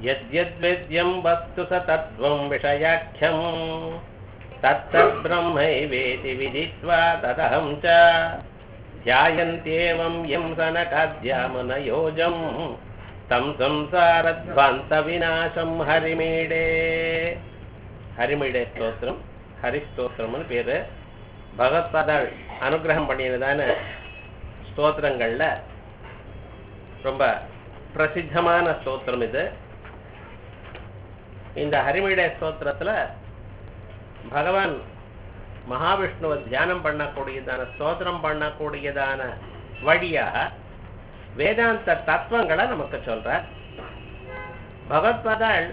यद्यद्वेद्यं वस्तु स तत्त्वं विषयाख्यम् तत्तद्ब्रह्मैवेति विदित्वा तदहं च ध्यायन्त्येवं यं सनकाद्यामनयोजं तं संसारध्वान्तविनाशं हरिमीडे ஹரிமிடே ஸ்தோத்திரம் ஹரிஸ்தோத்திரம்னு பேரு பகவத்பாதாள் அனுகிரகம் பண்ணினதான ஸ்தோத்திரங்கள்ல ரொம்ப பிரசித்தமான ஸ்தோத்திரம் இது இந்த ஹரிமிடே ஸ்தோத்திரத்துல பகவான் மகாவிஷ்ணுவை தியானம் பண்ணக்கூடியதான ஸ்தோத்திரம் பண்ணக்கூடியதான வழியாக வேதாந்த தத்துவங்களை நமக்கு சொல்றார் பகவத்பாதாள்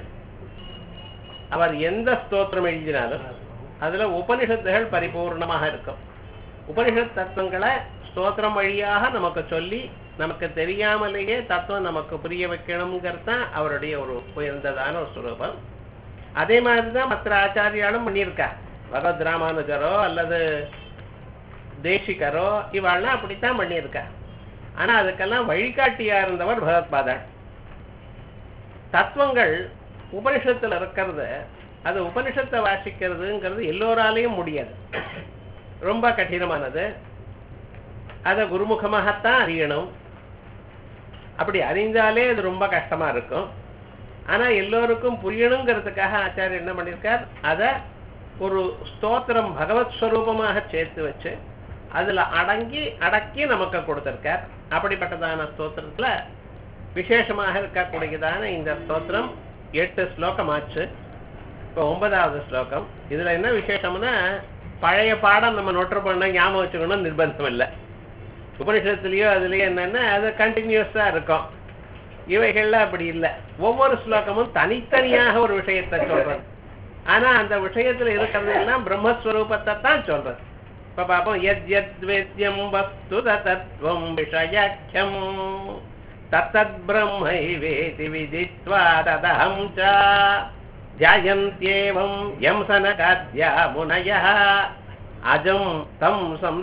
அவர் எந்த ஸ்தோத்திரம் எழுதினாலும் அதுல உபனிஷத்துகள் பரிபூர்ணமாக இருக்கும் உபனிஷத் தத்துவங்களை ஸ்தோத்திரம் வழியாக நமக்கு சொல்லி நமக்கு தெரியாமலேயே தத்துவம் நமக்கு புரிய வைக்கணுங்கிறது தான் அவருடைய ஒரு உயர்ந்ததான ஒரு சுரூபம் அதே மாதிரி தான் மற்ற ஆச்சாரியாலும் பண்ணியிருக்கா பகவத் ராமானுஜரோ அல்லது தேசிகரோ இவாள்லாம் அப்படித்தான் பண்ணியிருக்கா ஆனா அதுக்கெல்லாம் வழிகாட்டியா இருந்தவர் பகவத்பாதர் தத்துவங்கள் உபனிஷத்துல இருக்கிறது அது உபனிஷத்தை வாசிக்கிறதுங்கிறது எல்லோராலையும் முடியாது ரொம்ப கடினமானது அதை குருமுகமாகத்தான் அறியணும் அப்படி அறிந்தாலே அது ரொம்ப கஷ்டமா இருக்கும் ஆனா எல்லோருக்கும் புரியணுங்கிறதுக்காக ஆச்சாரியர் என்ன பண்ணியிருக்கார் அதை ஒரு ஸ்தோத்திரம் பகவத் ஸ்வரூபமாக சேர்த்து வச்சு அதுல அடங்கி அடக்கி நமக்கு கொடுத்திருக்கார் அப்படிப்பட்டதான ஸ்தோத்திரத்துல விசேஷமாக இருக்கக்கூடியதான இந்த ஸ்தோத்திரம் எட்டு ஸ்லோகம் ஆச்சு இப்போ ஒன்பதாவது ஸ்லோகம் இதுல என்ன விசேஷம்னா பழைய பாடம் நம்ம நோட்டு பண்ண ஞாபகம் வச்சுக்கணும் நிர்பந்தம் இல்லை உபனிஷத்துலயோ அதுலயோ என்னன்னா அது கண்டினியூஸா இருக்கும் இவைகள்ல அப்படி இல்லை ஒவ்வொரு ஸ்லோகமும் தனித்தனியாக ஒரு விஷயத்தை சொல்றது ஆனா அந்த விஷயத்துல இருக்கிறது எல்லாம் பிரம்மஸ்வரூபத்தை தான் சொல்றது இப்ப பாப்போம் எத் எத் வேத்யம் வஸ்து தத்துவம் விஷயாக்கியம் தத்தத் பிரம்மைவேதி விதித்வா ததஹம் ச ध्यायन्त्येवं यं सनकाद्या मुनयः अजं तं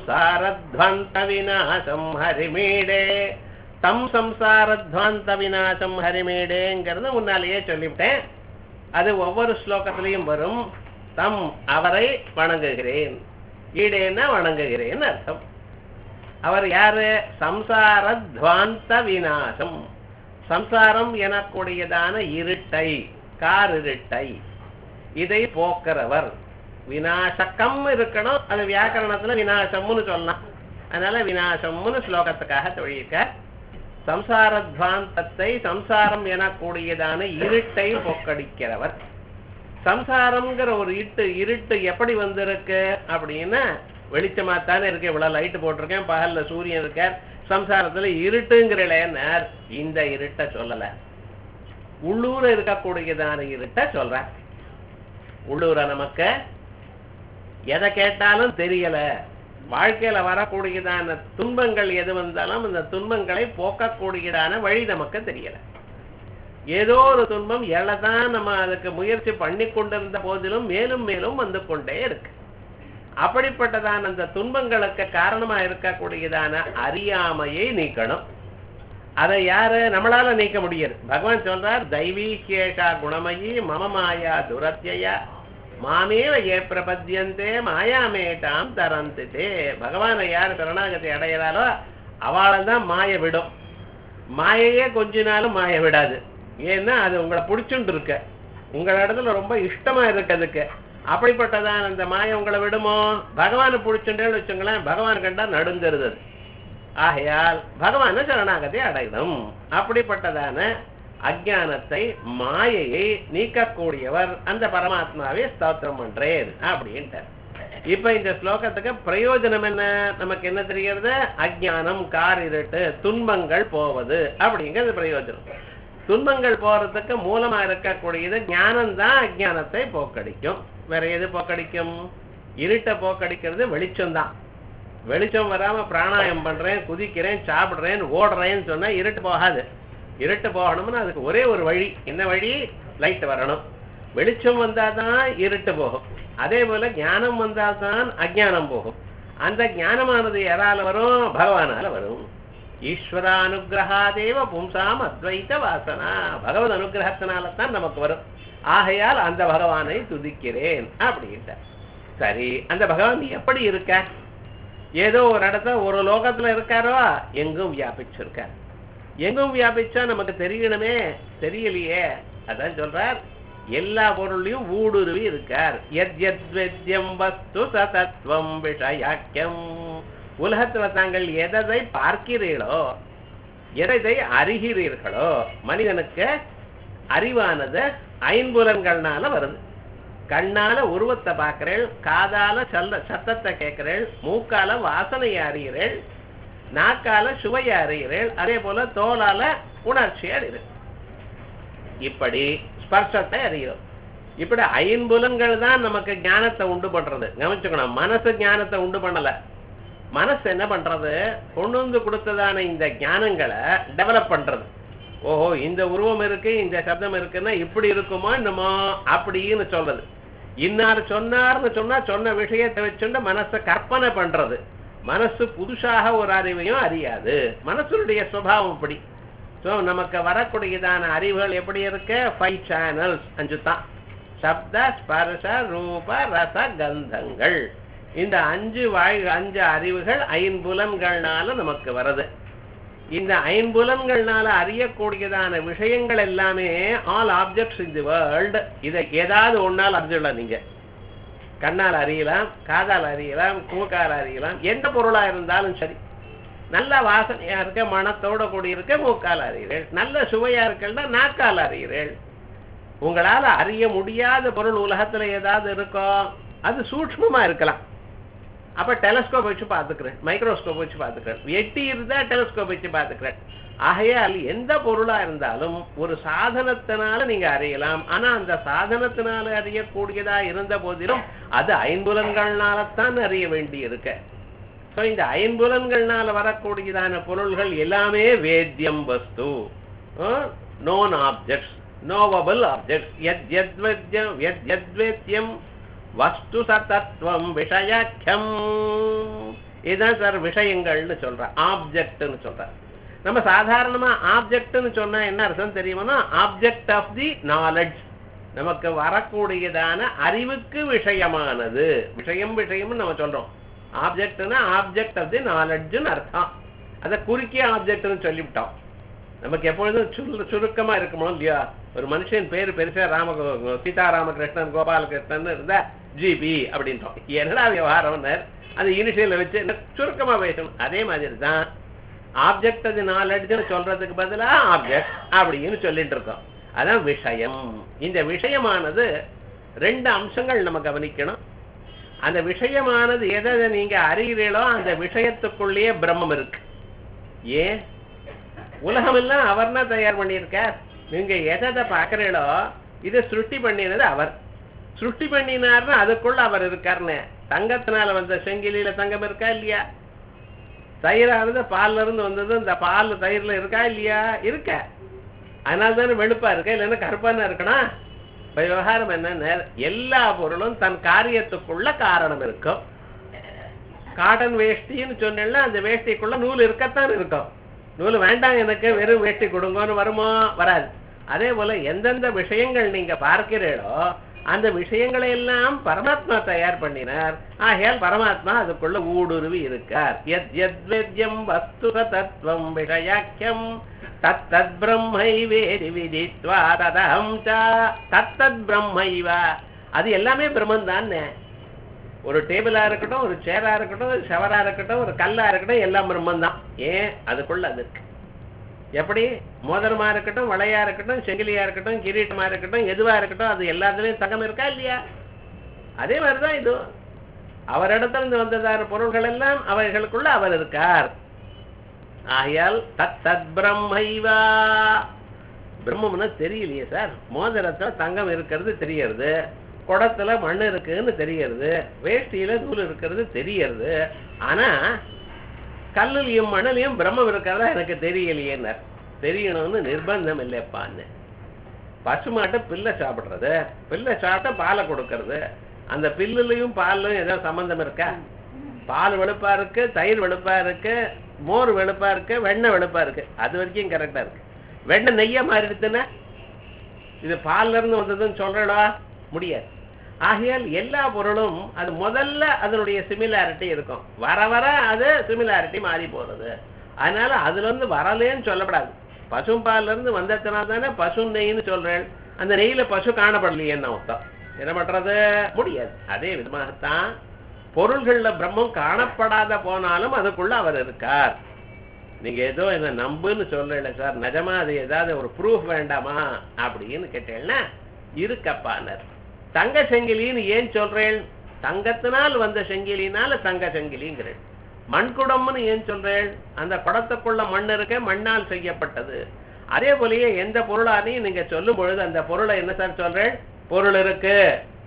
संसारध्वान्तविनाशं हरिमीडे தம் சம்சாரத்வாந்த விநாசம் ஹரிமேடேங்கிறத முன்னாலேயே சொல்லிவிட்டேன் அது ஒவ்வொரு ஸ்லோகத்திலையும் வரும் தம் அவரை வணங்குகிறேன் ஈடேன்னா வணங்குகிறேன் அர்த்தம் அவர் யாரு சம்சாரத்வாந்த விநாசம் சம்சாரம் எனக்கூடியதான இருட்டை காரிருட்டை இதை போக்குறவர் விநாசக்கம் இருக்கணும் அது வியாக்கரணத்துல விநாசம்னு சொல்லலாம் அதனால விநாசம்னு ஸ்லோகத்துக்காக தொழியிருக்க சம்சாரத்வாந்தத்தை சம்சாரம் எனக்கூடியதான இருட்டை போக்கடிக்கிறவர் சம்சாரம்ங்கிற ஒரு இட்டு இருட்டு எப்படி வந்திருக்கு அப்படின்னா வெளிச்சமா தானே இருக்கு இவ்வளவு லைட் போட்டிருக்கேன் பகல்ல சூரியன் இருக்கார் சம்சாரத்துல இருட்டுங்கிற நேர் இந்த இருட்டை சொல்லல உள்ளூர இருக்கக்கூடியதான இருட்ட சொல்ற உள்ளூர நமக்கு எதை கேட்டாலும் தெரியல வாழ்க்கையில வரக்கூடியதான துன்பங்கள் எது வந்தாலும் அந்த துன்பங்களை போக்கக்கூடியதான வழி நமக்கு தெரியல ஏதோ ஒரு துன்பம் எழதான் நம்ம அதுக்கு முயற்சி பண்ணி கொண்டிருந்த போதிலும் மேலும் மேலும் வந்து கொண்டே இருக்கு அப்படிப்பட்டதான அந்த துன்பங்களுக்கு காரணமா இருக்கக்கூடியதான அறியாமையை நீக்கணும் அதை யாரு நம்மளால நீக்க முடியாது பகவான் சொல்றார் தெய்வீகேஷா குணமயி மம மாயா துரத்தியா மாமேவ ஏ பிரபத்தியந்தே மாயாமேட்டாம் தரந்துதே பகவானை யார் சரணாகத்தை அடையிறாலோ அவளை தான் மாய விடும் மாயையே கொஞ்ச நாளும் மாய விடாது ஏன்னா அது உங்களை பிடிச்சுட்டு இருக்க உங்கள இடத்துல ரொம்ப இஷ்டமா இருக்கு அதுக்கு அப்படிப்பட்டதான் அந்த மாய உங்களை விடுமோ பகவானை பிடிச்சுட்டேன்னு வச்சுங்களேன் பகவான் கண்டா நடுங்கிறது ஆகையால் பகவான சரணாகத்தை அடையணும் அப்படிப்பட்டதான அஜானத்தை மாயையை நீக்கக்கூடியவர் அந்த பரமாத்மாவை ஸ்தோத்திரம் பண்றேன் அப்படின்ட்டு இப்ப இந்த ஸ்லோகத்துக்கு பிரயோஜனம் என்ன நமக்கு என்ன தெரிகிறது அஜானம் கார் இருட்டு துன்பங்கள் போவது அப்படிங்கிறது பிரயோஜனம் துன்பங்கள் போறதுக்கு மூலமா இருக்கக்கூடியது ஞானம் தான் அஜானத்தை போக்கடிக்கும் வேற எது போக்கடிக்கும் இருட்டை போக்கடிக்கிறது வெளிச்சம் தான் வெளிச்சம் வராம பிராணாயம் பண்றேன் குதிக்கிறேன் சாப்பிடுறேன் ஓடுறேன்னு சொன்னா இருட்டு போகாது இருட்டு போகணும்னா அதுக்கு ஒரே ஒரு வழி என்ன வழி லைட் வரணும் வெளிச்சம் வந்தாதான் இருட்டு போகும் அதே போல ஞானம் வந்தால்தான் அஜானம் போகும் அந்த ஞானமானது யாரால வரும் பகவானால வரும் ஈஸ்வரானுகிரகாதேவ பும்சாம் அத்வைத வாசனா பகவத் அனுகிரகத்தினால தான் நமக்கு வரும் ஆகையால் அந்த பகவானை துதிக்கிறேன் அப்படின்ட்ட சரி அந்த பகவான் எப்படி இருக்க ஏதோ ஒரு இடத்துல ஒரு லோகத்துல இருக்காரோ எங்கும் வியாபிச்சிருக்கார் எங்கும் வியாபிச்சா நமக்கு தெரியணுமே தெரியலையே அதான் சொல்றார் எல்லா பொருளையும் ஊடுருவி இருக்கார் எத் எத் வெத்யம் வஸ்து சதத்வம் விஷயாக்கியம் உலகத்துல தாங்கள் எதை பார்க்கிறீர்களோ எதை அறிகிறீர்களோ மனிதனுக்கு அறிவானது ஐம்புலன்கள்னால வருது கண்ணால உருவத்தை பார்க்கிறேள் காதால சல்ல சத்தத்தை கேட்கிறேள் மூக்கால வாசனையை அறிகிறேள் நாக்கால சுவையை அறிகிறேள் அதே போல தோலால உணர்ச்சியை அறிகிறேள் இப்படி ஸ்பர்சத்தை அறிகிறோம் இப்படி ஐம்புலன்கள் தான் நமக்கு ஞானத்தை உண்டு பண்றது கவனிச்சுக்கணும் மனசு ஞானத்தை உண்டு பண்ணல மனசு என்ன பண்றது கொண்டு வந்து கொடுத்ததான இந்த ஞானங்களை டெவலப் பண்றது ஓஹோ இந்த உருவம் இருக்கு இந்த சப்தம் இருக்குன்னா இப்படி இருக்குமோ என்னமோ அப்படின்னு சொல்றது இன்னார் சொன்னார்னு சொன்னா சொன்ன விஷயத்தை வச்சுட்டு மனசை கற்பனை பண்றது மனசு புதுசாக ஒரு அறிவையும் அறியாது மனசுடைய சுபாவம் இப்படி ஸோ நமக்கு வரக்கூடியதான அறிவுகள் எப்படி இருக்கு ஃபைவ் சேனல்ஸ் அஞ்சு தான் சப்த ஸ்பர்ஷ ரூப ரச கந்தங்கள் இந்த அஞ்சு வாய் அஞ்சு அறிவுகள் ஐம்புலன்கள்னால நமக்கு வருது இந்த ஐம்புலன்கள்னால அறியக்கூடியதான விஷயங்கள் எல்லாமே all objects in the world இதை ஏதாவது ஒன்னால் அறிஞ்சிடலாம் நீங்க கண்ணால் அறியலாம் காதால் அறியலாம் மூக்கால் அறியலாம் எந்த பொருளா இருந்தாலும் சரி நல்ல வாசனையா இருக்க மனத்தோட கூடி இருக்க மூக்கால் அறிகிறேள் நல்ல சுவையா இருக்கல்னா நாக்கால் அறிகிறேள் உங்களால அறிய முடியாத பொருள் உலகத்துல ஏதாவது இருக்கோ அது சூட்சமா இருக்கலாம் அப்ப டெலஸ்கோப் வச்சு பார்த்துக்கிறேன் மைக்ரோஸ்கோப் வச்சு பார்த்துக்கிறேன் எட்டி இருந்தா டெலஸ்கோப் வச்சு பார்த்துக்கிறேன் ஆகையால் எந்த பொருளா இருந்தாலும் ஒரு சாதனத்தினால நீங்க அறியலாம் ஆனா அந்த சாதனத்தினால அறியக்கூடியதா இருந்த போதிலும் அது ஐம்புலன்கள்னாலத்தான் அறிய வேண்டி இருக்கு ஸோ இந்த ஐம்புலன்கள்னால வரக்கூடியதான பொருள்கள் எல்லாமே வேத்தியம் வஸ்து நோன் ஆப்ஜெக்ட்ஸ் நோவபிள் ஆப்ஜெக்ட்ஸ் எத் எத்வேத்யம் எத் எத்வேத்யம் வஸ்து சத்தத்துவம் விஷயாக்கியம் இதுதான் சார் விஷயங்கள்னு சொல்ற ஆப்ஜெக்ட்னு சொல்ற நம்ம சாதாரணமா ஆப்ஜெக்ட்னு சொன்னா என்ன அர்த்தம் தெரியுமா ஆப்ஜெக்ட் ஆஃப் தி நாலெட்ஜ் நமக்கு வரக்கூடியதான அறிவுக்கு விஷயமானது விஷயம் விஷயம்னு நம்ம சொல்றோம் ஆப்ஜெக்ட்னா ஆப்ஜெக்ட் ஆஃப் தி நாலெட்ஜ்னு அர்த்தம் அதை குறுக்கிய ஆப்ஜெக்ட்னு சொல்லிவிட்டோம் நமக்கு எப்பொழுதும் சுரு சுருக்கமா இருக்கணும் இல்லையா ஒரு மனுஷன் பேர் பெருசா ராம சீதாராமகிருஷ்ணன் கோபாலகிருஷ்ணன் இருந்தா ஜிபி அப்படின்றோம் என்னடா விவகாரம்னர் அது இனிஷியல வச்சு சுருக்கமா பேசணும் அதே மாதிரி தான் ஆப்ஜெக்ட் அது நாலெட்ஜ்னு சொல்றதுக்கு பதிலா ஆப்ஜெக்ட் அப்படின்னு சொல்லிட்டு இருக்கோம் அதான் விஷயம் இந்த விஷயமானது ரெண்டு அம்சங்கள் நம்ம கவனிக்கணும் அந்த விஷயமானது எதை நீங்க அறிகிறீங்களோ அந்த விஷயத்துக்குள்ளேயே பிரம்மம் இருக்கு ஏன் உலகம் எல்லாம் அவர் தான் தயார் பண்ணியிருக்கார் நீங்க எதை பாக்குறீங்களோ இதை சுருட்டி பண்ணினது அவர் சுருட்டி பண்ணினார்னா அதுக்குள்ள அவர் இருக்காருன்னு தங்கத்தினால வந்த செங்கிலியில தங்கம் இருக்கா இல்லையா தயிரானது பால்ல இருந்து வந்தது இந்த பால் தயிர்ல இருக்கா இல்லையா இருக்க அதனால தானே வெளுப்பா இருக்க இல்லைன்னா கருப்பான இருக்கணும் இப்ப விவகாரம் என்ன எல்லா பொருளும் தன் காரியத்துக்குள்ள காரணம் இருக்கும் காட்டன் வேஷ்டின்னு சொன்னேன்னா அந்த வேஷ்டிக்குள்ள நூல் இருக்கத்தான் இருக்கும் நூல் வேண்டாம் எனக்கு வெறும் வேஷ்டி கொடுங்கன்னு வருமோ வராது அதே போல எந்தெந்த விஷயங்கள் நீங்க பார்க்கிறீர்களோ அந்த விஷயங்களை எல்லாம் பரமாத்மா தயார் பண்ணினார் ஆகையால் பரமாத்மா அதுக்குள்ள ஊடுருவி இருக்கார் எத் எத் வேத்யம் வஸ்து தத்துவம் விஷயாக்கியம் தத்தத் பிரம்மைவேதி விதித்வா ததஹம் தத்தத் பிரம்மைவா அது எல்லாமே பிரம்மன் தானே ஒரு டேபிளா இருக்கட்டும் ஒரு சேரா இருக்கட்டும் ஒரு ஷவரா இருக்கட்டும் ஒரு கல்லா இருக்கட்டும் எல்லாம் பிரம்மன் தான் ஏன் அதுக்குள்ள அது இருக்கு எப்படி மோதிரமா இருக்கட்டும் வளையா இருக்கட்டும் செங்கிலியா இருக்கட்டும் கிரீட்டமா இருக்கட்டும் எதுவா இருக்கட்டும் அது எல்லாத்துலயும் தங்கம் இருக்கா இல்லையா அதே மாதிரிதான் இது அவரிடத்துல இருந்து வந்ததான பொருள்கள் எல்லாம் அவைகளுக்குள்ள அவர் இருக்கார் ஆகையால் தத் தத் பிரம்மைவா பிரம்மம்னா தெரியலையே சார் மோதிரத்துல தங்கம் இருக்கிறது தெரியறது குடத்துல மண் இருக்குன்னு தெரியறது வேஷ்டியில நூல் இருக்கிறது தெரியறது ஆனா கல்லுலையும் மணலையும் பிரம்மம் இருக்கிறதா எனக்கு தெரியலையேன்னார் தெரியணும்னு நிர்பந்தம் இல்லைப்பான்னு பசுமாட்டை பில்லை சாப்பிடுறது பில்லை சாப்பிட்டா பாலை கொடுக்கறது அந்த பில்லுலையும் பால்லையும் ஏதாவது சம்பந்தம் இருக்கா பால் வெளுப்பா இருக்கு தயிர் வெளுப்பா இருக்கு மோர் வெளுப்பா இருக்கு வெண்ணெய் வெளுப்பா இருக்கு அது வரைக்கும் கரெக்டா இருக்கு வெண்ணெய் நெய்யா மாறிடுச்சுன்னா இது பால்ல இருந்து வந்ததுன்னு சொல்றடா முடியாது ஆகையால் எல்லா பொருளும் அது முதல்ல அதனுடைய சிமிலாரிட்டி இருக்கும் வர வர அது சிமிலாரிட்டி மாறி போறது அதனால அதுல இருந்து வரலேன்னு சொல்லப்படாது பசும்பால்ல இருந்து வந்ததுனா தானே பசு நெய்ன்னு சொல்றேன் அந்த நெய்யில பசு காணப்படலையேன்னு அர்த்தம் என்ன பண்றது முடியாது அதே விதமாகத்தான் பொருள்கள்ல பிரம்மம் காணப்படாத போனாலும் அதுக்குள்ள அவர் இருக்கார் நீங்க ஏதோ என்ன நம்புன்னு சொல்லல சார் நிஜமா அது ஏதாவது ஒரு ப்ரூஃப் வேண்டாமா அப்படின்னு கேட்டேன்னா இருக்கப்பானர் தங்க செங்கிலின்னு ஏன் சொல்றேன் தங்கத்தினால் வந்த செங்கிலினால தங்க செங்கிலிங்கிறேன் மண்குடம்னு ஏன் சொல்றேன் அந்த குடத்துக்குள்ள மண் இருக்க மண்ணால் செய்யப்பட்டது அதே போலயே எந்த பொருளானையும் நீங்க சொல்லும் பொழுது அந்த பொருளை என்ன சார் சொல்றேன் பொருள் இருக்கு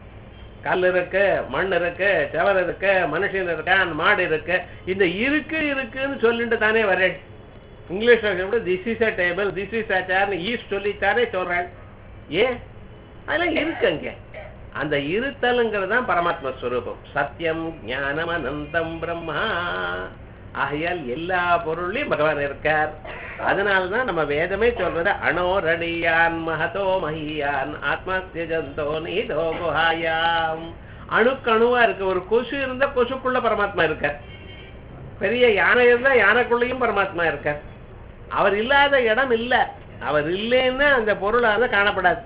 கல் இருக்கு மண் இருக்கு செவர் இருக்கு மனுஷன் இருக்கான் மாடு இருக்கு இந்த இருக்கு இருக்குன்னு சொல்லிட்டு தானே வரேன் இங்கிலீஷ்ல this is a table this is a சேர்னு ஈஸ் சொல்லித்தானே சொல்றேன் ஏன் அதெல்லாம் இருக்கு அங்க அந்த இருத்தலுங்கிறது தான் பரமாத்ம ஸ்வரூபம் சத்தியம் ஞானம் அனந்தம் பிரம்மா ஆகையால் எல்லா பொருளையும் பகவான் இருக்கார் அதனாலதான் நம்ம வேதமே சொல்றது அணோரடியான் மகதோ மகியான் ஆத்மஸ்ய ஜந்தோ நீதோ குஹாயாம் அணுக்கணுவா இருக்கு ஒரு கொசு இருந்தா கொசுக்குள்ள பரமாத்மா இருக்கார் பெரிய யானை இருந்தா யானைக்குள்ளேயும் பரமாத்மா இருக்கார் அவர் இல்லாத இடம் இல்ல அவர் இல்லைன்னா அந்த பொருளால காணப்படாது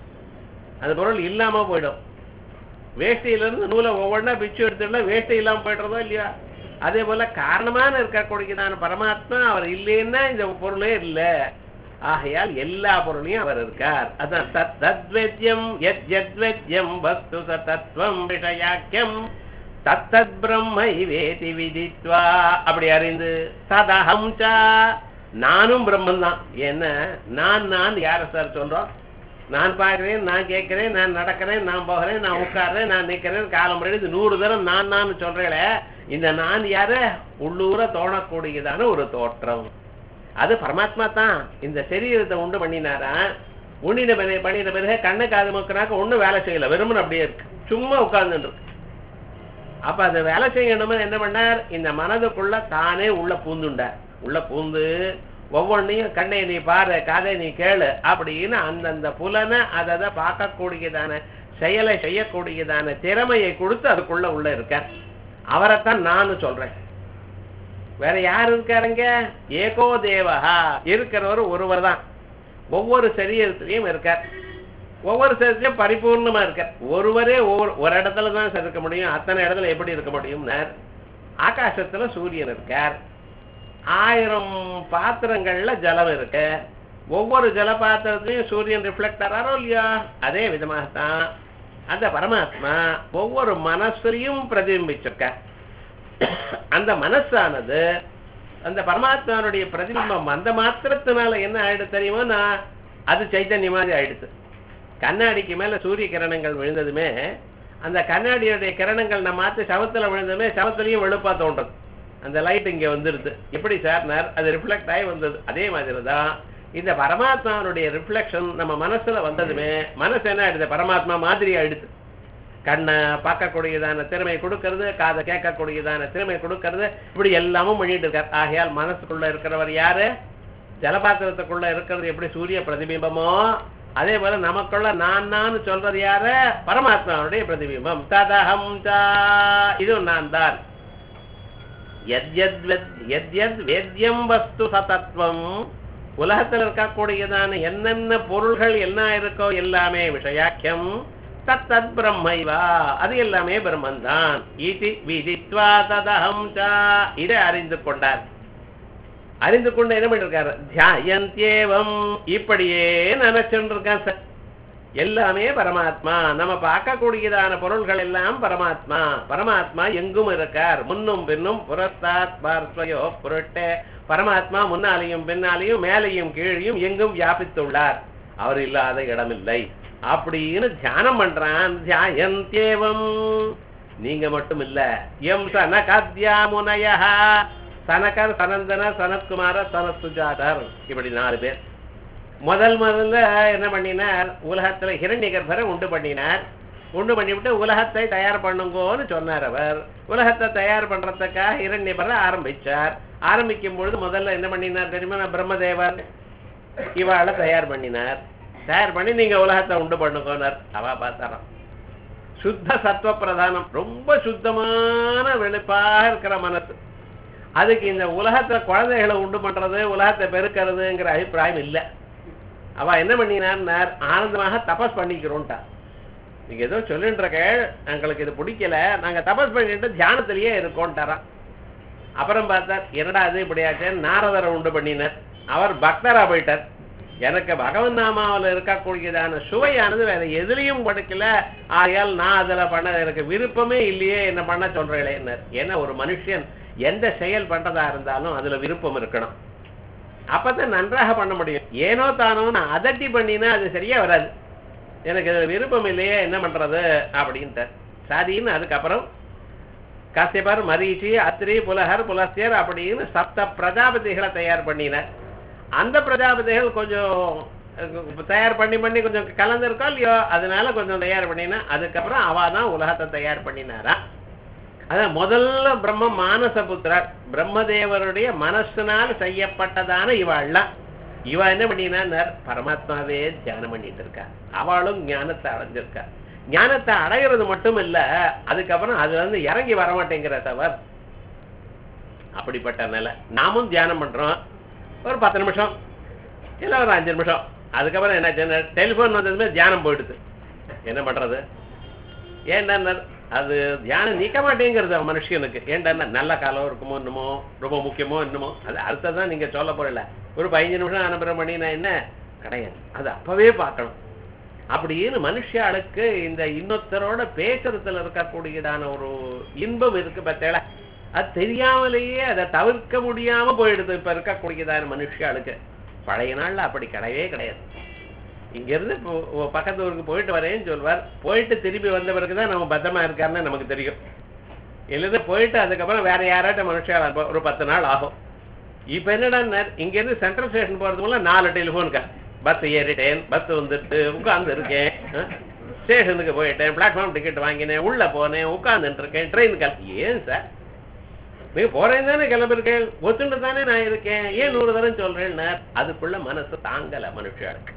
அந்த பொருள் இல்லாம போயிடும் வேஷ்டியில இருந்து நூலை ஒவ்வொன்றா பிச்சு எடுத்துட்டா வேஷ்டி இல்லாம போயிடுறதோ இல்லையா அதே போல காரணமான இருக்கக்கூடியதான பரமாத்மா அவர் இல்லைன்னா இந்த பொருளே இல்ல ஆகையால் எல்லா பொருளையும் அவர் இருக்கார் அதான் தத் தத்வேத்யம் எத் யத்வேத்யம் வஸ்து ச தத்துவம் விஷயாக்கியம் தத்தத் பிரம்மை வேதி விதித்வா அப்படி அறிந்து ததஹம் ச நானும் பிரம்மன் தான் என்ன நான் நான் யார சார் சொல்றோம் நான் பார்க்கிறேன் நான் கேட்கிறேன் நான் நடக்கிறேன் நான் போகிறேன் நான் உட்கார்றேன் நான் நிற்கிறேன் காலம் இது நூறு தரம் நான் நான் சொல்றேன் இந்த நான் யார உள்ளூர தோணக்கூடியதான ஒரு தோற்றம் அது பரமாத்மா தான் இந்த சரீரத்தை உண்டு பண்ணினாரா உண்டின பிறகு பண்ணின பிறகு கண்ணு காது மொக்கினாக்க ஒண்ணும் வேலை செய்யல வெறுமன் அப்படியே இருக்கு சும்மா உட்கார்ந்துட்டு இருக்கு அப்ப அதை வேலை செய்யணும்னு என்ன பண்ணார் இந்த மனதுக்குள்ள தானே உள்ள பூந்துண்டார் உள்ள பூந்து ஒவ்வொன்றையும் கண்ணை நீ பாரு காதை நீ கேளு அப்படின்னு அந்தந்த புலனை அதை பார்க்கக்கூடியதான செயலை செய்யக்கூடியதான திறமையை கொடுத்து அதுக்குள்ள உள்ள இருக்கார் அவரைத்தான் நான் சொல்றேன் வேற யார் இருக்காருங்க ஏகோ தேவஹா இருக்கிறவர் ஒருவர் தான் ஒவ்வொரு சரீரத்திலையும் இருக்கார் ஒவ்வொரு சரீரத்திலையும் பரிபூர்ணமா இருக்கார் ஒருவரே ஒவ்வொரு ஒரு இடத்துல தான் சார் இருக்க முடியும் அத்தனை இடத்துல எப்படி இருக்க முடியும்னார் ஆகாசத்துல சூரியன் இருக்கார் ஆயிரம் பாத்திரங்கள்ல ஜலம் இருக்கு ஒவ்வொரு ஜல பாத்திரத்திலையும் சூரியன் ரிஃப்ளெக்ட் ஆறாரோ இல்லையா அதே விதமாகத்தான் அந்த பரமாத்மா ஒவ்வொரு மனசுலையும் பிரதிபிம்பிச்சிருக்க அந்த மனசானது அந்த பரமாத்மாவுடைய பிரதிபிம்பம் அந்த மாத்திரத்தினால என்ன ஆயிடுது தெரியுமா அது சைத்தன்ய மாதிரி ஆயிடுது கண்ணாடிக்கு மேல சூரிய கிரணங்கள் விழுந்ததுமே அந்த கண்ணாடியுடைய கிரணங்கள் நம்ம மாத்து சவத்துல விழுந்ததுமே சவத்துலயும் வெளுப்பா தோன்றது அந்த லைட் இங்க வந்துருது எப்படி சார் அது ரிஃப்ளெக்ட் ஆகி வந்தது அதே மாதிரி தான் இந்த பரமாத்மாவுடைய ரிஃப்ளெக்ஷன் நம்ம மனசுல வந்ததுமே மனசு என்ன ஆயிடுது பரமாத்மா மாதிரி ஆயிடுது கண்ணை பார்க்கக்கூடியதான திறமை கொடுக்கறது காதை கேட்கக்கூடியதான திறமை கொடுக்கறது இப்படி எல்லாமும் பண்ணிட்டு இருக்கார் ஆகையால் மனசுக்குள்ள இருக்கிறவர் யாரு ஜலபாத்திரத்துக்குள்ள இருக்கிறது எப்படி சூரிய பிரதிபிம்பமோ அதே போல நமக்குள்ள நான் நான் சொல்றது யாரு பரமாத்மாவுடைய பிரதிபிம்பம் ததஹம் சா இதுவும் நான் தான் எத்யத் வேத்யம் வஸ்து சதத்துவம் உலகத்தில் இருக்கக்கூடியதான என்னென்ன பொருள்கள் என்ன இருக்கோ எல்லாமே விஷயாக்கியம் தத் தத் பிரம்மைவா அது எல்லாமே பிரம்மன் தான் இது விதித்வா ததஹம் சா இதை அறிந்து கொண்டார் அறிந்து கொண்டு என்ன பண்ணிருக்காரு தியாயந்தேவம் இப்படியே நினைச்சுட்டு இருக்கான் சார் எல்லாமே பரமாத்மா நம்ம பார்க்கக்கூடியதான பொருள்கள் எல்லாம் பரமாத்மா பரமாத்மா எங்கும் இருக்கார் முன்னும் பின்னும் புறத்தாத் பார்ஸ்வயோ புரட்டே பரமாத்மா முன்னாலையும் பின்னாலையும் மேலையும் கீழையும் எங்கும் வியாபித்துள்ளார் அவர் இல்லாத இடமில்லை அப்படின்னு தியானம் பண்றான் தியாயந்தேவம் நீங்க மட்டும் இல்ல எம் சனகத்யா முனையா சனகர் சனந்தனர் சனத்குமார சனத்சுஜாதர் இப்படி நாலு பேர் முதல் முதல்ல என்ன பண்ணினார் உலகத்துல ஹிரண்ய கர்ப்பரை உண்டு பண்ணினார் உண்டு பண்ணிவிட்டு உலகத்தை தயார் பண்ணுங்கோன்னு சொன்னார் அவர் உலகத்தை தயார் பண்றதுக்காக இரண்யபர ஆரம்பிச்சார் ஆரம்பிக்கும் பொழுது முதல்ல என்ன பண்ணினார் தெரியுமா நான் பிரம்மதேவர் இவாளை தயார் பண்ணினார் தயார் பண்ணி நீங்க உலகத்தை உண்டு பண்ணுங்கோனார் அவ பார்த்தாராம் சுத்த சத்துவ பிரதானம் ரொம்ப சுத்தமான வெளிப்பாக இருக்கிற மனசு அதுக்கு இந்த உலகத்துல குழந்தைகளை உண்டு பண்றது உலகத்தை பெருக்கிறதுங்கிற அபிப்பிராயம் இல்லை அவ என்ன பண்ணினார் ஆனந்தமாக தபஸ் பண்ணிக்கிறோம்ட்டா நீங்க ஏதோ சொல்லிட்டு இருக்க எங்களுக்கு இது பிடிக்கல நாங்க தபஸ் பண்ணிட்டு தியானத்திலேயே இருக்கோம்ட்டாராம் அப்புறம் பார்த்தார் என்னடா அது இப்படியாச்சு நாரதரை உண்டு பண்ணினார் அவர் பக்தரா போயிட்டார் எனக்கு பகவன் நாமாவில் இருக்கக்கூடியதான சுவையானது வேற எதுலையும் படுக்கல ஆகையால் நான் அதுல பண்ண எனக்கு விருப்பமே இல்லையே என்ன பண்ண சொல்றேன் ஏன்னா ஒரு மனுஷன் எந்த செயல் பண்றதா இருந்தாலும் அதுல விருப்பம் இருக்கணும் அப்பதான் நன்றாக பண்ண முடியும் ஏனோ தானோ நான் அதட்டி பண்ணினா அது சரியா வராது எனக்கு இதுல விருப்பம் இல்லையே என்ன பண்றது அப்படின்ட்டு சாதின்னு அதுக்கப்புறம் காசியபர் மரீச்சி அத்ரி புலஹர் புலஸ்தியர் அப்படின்னு சப்த பிரஜாபதிகளை தயார் பண்ணினார் அந்த பிரஜாபதிகள் கொஞ்சம் அஹ், தயார் பண்ணி பண்ணி கொஞ்சம் கலந்துருக்கோ இல்லையோ அதனால கொஞ்சம் தயார் பண்ணினா அதுக்கப்புறம் அவ தான் உலகத்தை தயார் பண்ணினாரா அதான் முதல்ல பிரம்ம மானசபுத்திரர் பிரம்மதேவருடைய மனசினால் செய்யப்பட்டதான இவாள்லாம் இவ என்ன பண்ணினார் பரமாத்மாவே தியானம் பண்ணிட்டு இருக்கா அவளும் ஞானத்தை அடைஞ்சிருக்கா ஞானத்தை அடைகிறது மட்டும் இல்ல அதுக்கப்புறம் அதுல இருந்து இறங்கி வர மாட்டேங்கிற தவர் அப்படிப்பட்ட நிலை நாமும் தியானம் பண்றோம் ஒரு பத்து நிமிஷம் இல்ல ஒரு அஞ்சு நிமிஷம் அதுக்கப்புறம் என்ன டெலிஃபோன் வந்ததுமே தியானம் போயிடுது என்ன பண்றது ஏன்டா அது தியானம் நீக்க மாட்டேங்கிறது மனுஷனுக்கு ஏன்டா நல்ல காலம் இருக்குமோ என்னமோ ரொம்ப முக்கியமோ என்னமோ அது அடுத்ததான் நீங்க சொல்ல போறல ஒரு பதினஞ்சு நிமிஷம் அனுப்புறம் பண்ணினா என்ன கிடையாது அது அப்பவே பார்க்கணும் அப்படின்னு மனுஷாளுக்கு இந்த இன்னொருத்தரோட பேசுறதுல இருக்கக்கூடியதான ஒரு இன்பம் இருக்கு பார்த்தேல அது தெரியாமலேயே அதை தவிர்க்க முடியாம போயிடுது இப்ப இருக்கக்கூடியதான மனுஷாளுக்கு பழைய நாள்ல அப்படி கிடையவே கிடையாது இங்க இருந்து இப்போ உ- பக்கத்து ஊருக்கு போயிட்டு வரேன்னு சொல்வார் போயிட்டு திருப்பி வந்த பிறகுதான் நம்ம பத்திரமா இருக்காருன்னு நமக்கு தெரியும் இல்லது போயிட்டு அதுக்கப்புறம் வேற யாராட்ட மனுஷால ஒரு பத்து நாள் ஆகும் இப்ப என்னடா இங்க இருந்து சென்ட்ரல் ஸ்டேஷன் போறதுக்குள்ள நாலு டெலிபோன் கார் பஸ் ஏறிட்டேன் பஸ் வந்துட்டு உட்கார்ந்து இருக்கேன் ஸ்டேஷனுக்கு போயிட்டேன் பிளாட்ஃபார்ம் டிக்கெட் வாங்கினேன் உள்ள போனேன் உட்கார்ந்துட்டு இருக்கேன் ட்ரெயின் கிளம்பி ஏன் சார் நீங்க போறேன் தானே கிளம்பிருக்கேன் ஒத்துண்டு தானே நான் இருக்கேன் ஏன் நூறு தரம் சொல்றேன் அதுக்குள்ள மனசு தாங்கல மனுஷாளுக்கு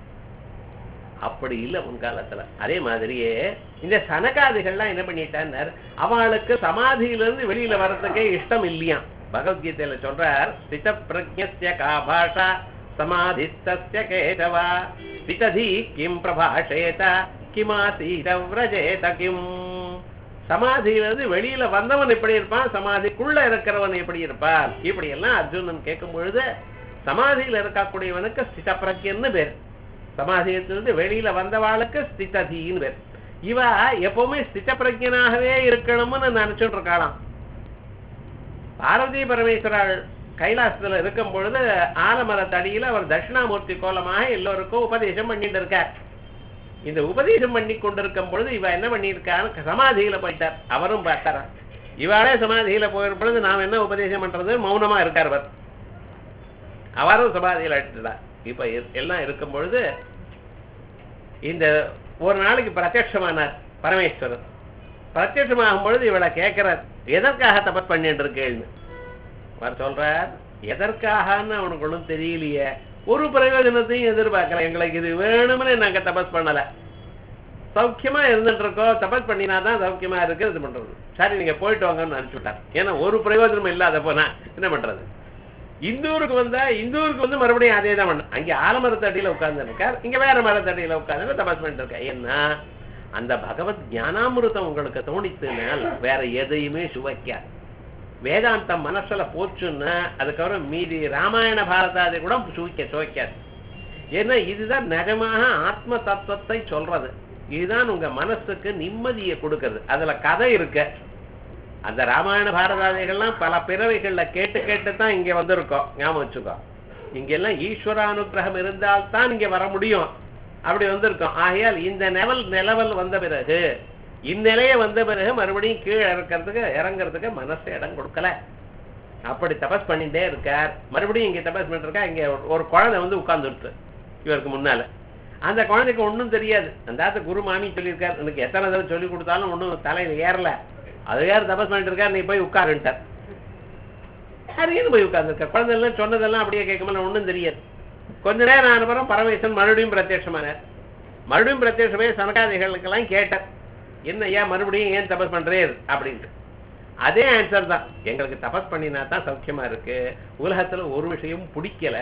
அப்படி இல்ல முன்காலத்துல அதே மாதிரியே இந்த சனகாதிகள்லாம் என்ன பண்ணிட்டார் அவளுக்கு சமாதியிலிருந்து வெளியில வர்றதுக்கே இஷ்டம் இல்லையாம் பகவத்கீதையில சொல்றார் ஸ்தித பிரஜ்ய கா பாஷா சமாதிஸ்தஸ்ய கேசவா ஸ்திததி கிம் பிரபாஷேத கிமாசீத விரஜேத கிம் சமாதியிலிருந்து வெளியில வந்தவன் எப்படி இருப்பான் சமாதிக்குள்ள இருக்கிறவன் எப்படி இருப்பான் இப்படி எல்லாம் அர்ஜுனன் கேட்கும் பொழுது சமாதியில இருக்கக்கூடியவனுக்கு ஸ்தித பிரஜன்னு பேர் சமாதியத்திலிருந்து வெளியில வந்தவாளுக்கு ஸ்திததின்னு பேர் இவ எப்பவுமே ஸ்தித பிரஜனாகவே இருக்கணும்னு நினைச்சுட்டு இருக்காளாம் பார்வதி பரமேஸ்வராள் கைலாசத்துல இருக்கும் பொழுது ஆலமரத்தடியில அவர் தட்சிணாமூர்த்தி கோலமாக எல்லோருக்கும் உபதேசம் பண்ணிட்டு இருக்கார் இந்த உபதேசம் பண்ணி கொண்டிருக்கும் பொழுது இவ என்ன பண்ணியிருக்காரு சமாதியில போயிட்டார் அவரும் பார்த்தாரா இவாளே சமாதியில போயிடும் பொழுது நாம் என்ன உபதேசம் பண்றது மௌனமா இருக்கார் அவர் அவரும் சமாதியில எடுத்துட்டார் இப்ப எ- எல்லாம் இருக்கும் பொழுது இந்த ஒரு நாளைக்கு பிரத்யட்சமானார் பரமேஸ்வரர் பிரத்யட்சமாகும் பொழுது இவளை கேட்கிறார் எதற்காக தபஸ் பண்ணிட்டு இருக்கேன்னு அவர் சொல்றார் எதற்காகன்னு அவனுக்கு ஒன்றும் தெரியலையே ஒரு பிரயோஜனத்தையும் எதிர்பார்க்கல எங்களுக்கு இது வேணும்னு நாங்க தபஸ் பண்ணல சௌக்கியமா இருந்துட்டு இருக்கோம் தபஸ் பண்ணினாதான் சௌக்கியமா இருக்கு இது பண்றது சரி நீங்க போயிட்டு வாங்கன்னு அனுப்பிச்சு விட்டார் ஏன்னா ஒரு பிரயோஜனம் இல்லாத போனா என்ன பண்றது இந்த ஊருக்கு வந்தா இந்த ஊருக்கு வந்து மறுபடியும் அதே தான் பண்ண அங்க ஆலமரத்தடியில உட்கார்ந்து இருக்கார் இங்க வேற மரத்தடியில உட்கார்ந்து தபஸ் பண்ணிட்டு இருக்க ஏன்னா அந்த பகவத் ஞானாமிருதம் உங்களுக்கு தோணித்துனால் வேற எதையுமே சுவைக்காது வேதாந்தம் மனசுல போச்சுன்னா அதுக்கப்புறம் மீதி ராமாயண பாரதாதி கூட சுவைக்க சுவைக்காது ஏன்னா இதுதான் நிஜமாக ஆத்ம தத்துவத்தை சொல்றது இதுதான் உங்க மனசுக்கு நிம்மதியை கொடுக்கிறது அதுல கதை இருக்கு அந்த ராமாயண பாரதாதிகள்லாம் பல பிறவைகள்ல கேட்டு கேட்டு தான் இங்க வந்திருக்கோம் ஞாபகம் வச்சுக்கோ இங்கெல்லாம் ஈஸ்வரானுகிரகம் இருந்தால்தான் இங்க வர முடியும் அப்படி வந்திருக்கோம் ஆகையால் இந்த நிலவல் நிலவல் வந்த பிறகு இந்நிலைய வந்த பிறகு மறுபடியும் கீழே இறக்கிறதுக்கு இறங்குறதுக்கு மனசு இடம் கொடுக்கல அப்படி தபஸ் பண்ணிட்டே இருக்கார் மறுபடியும் இங்க தபஸ் பண்ணிட்டு இருக்கா இங்க ஒரு- ஒரு குழந்தை வந்து உட்கார்ந்துடுத்து இவருக்கு முன்னால அந்த குழந்தைக்கு ஒண்ணும் தெரியாது அந்த குரு மாமி சொல்லியிருக்காரு எனக்கு எத்தனை தடவை சொல்லி கொடுத்தாலும் ஒண்ணும் தலையில ஏறல அது யார் தபஸ் பண்ணிட்டு இருக்காரு நீ போய் உட்காருன்ட்டார் சரின்னு போய் உட்கார்ந்துருக்க குழந்தை எல்லாம் சொன்னதெல்லாம் அப்படியே கேட்காம ஒண்ணும் தெரியாது கொஞ்ச நேரம் அனுப்புறம் பரமேஸ்வரன் மறுபடியும் பிரத்யட்சமானார் மறுபடியும் பிரத்யட்சமே சனகாதிகளுக்கெல்லாம் கேட்டார் என்ன ஏன் மறுபடியும் ஏன் தபஸ் பண்றீர் அப்படின்ட்டு அதே ஆன்சர் தான் எங்களுக்கு தபஸ் பண்ணினா தான் சௌக்கியமா இருக்கு உலகத்துல ஒரு விஷயம் பிடிக்கல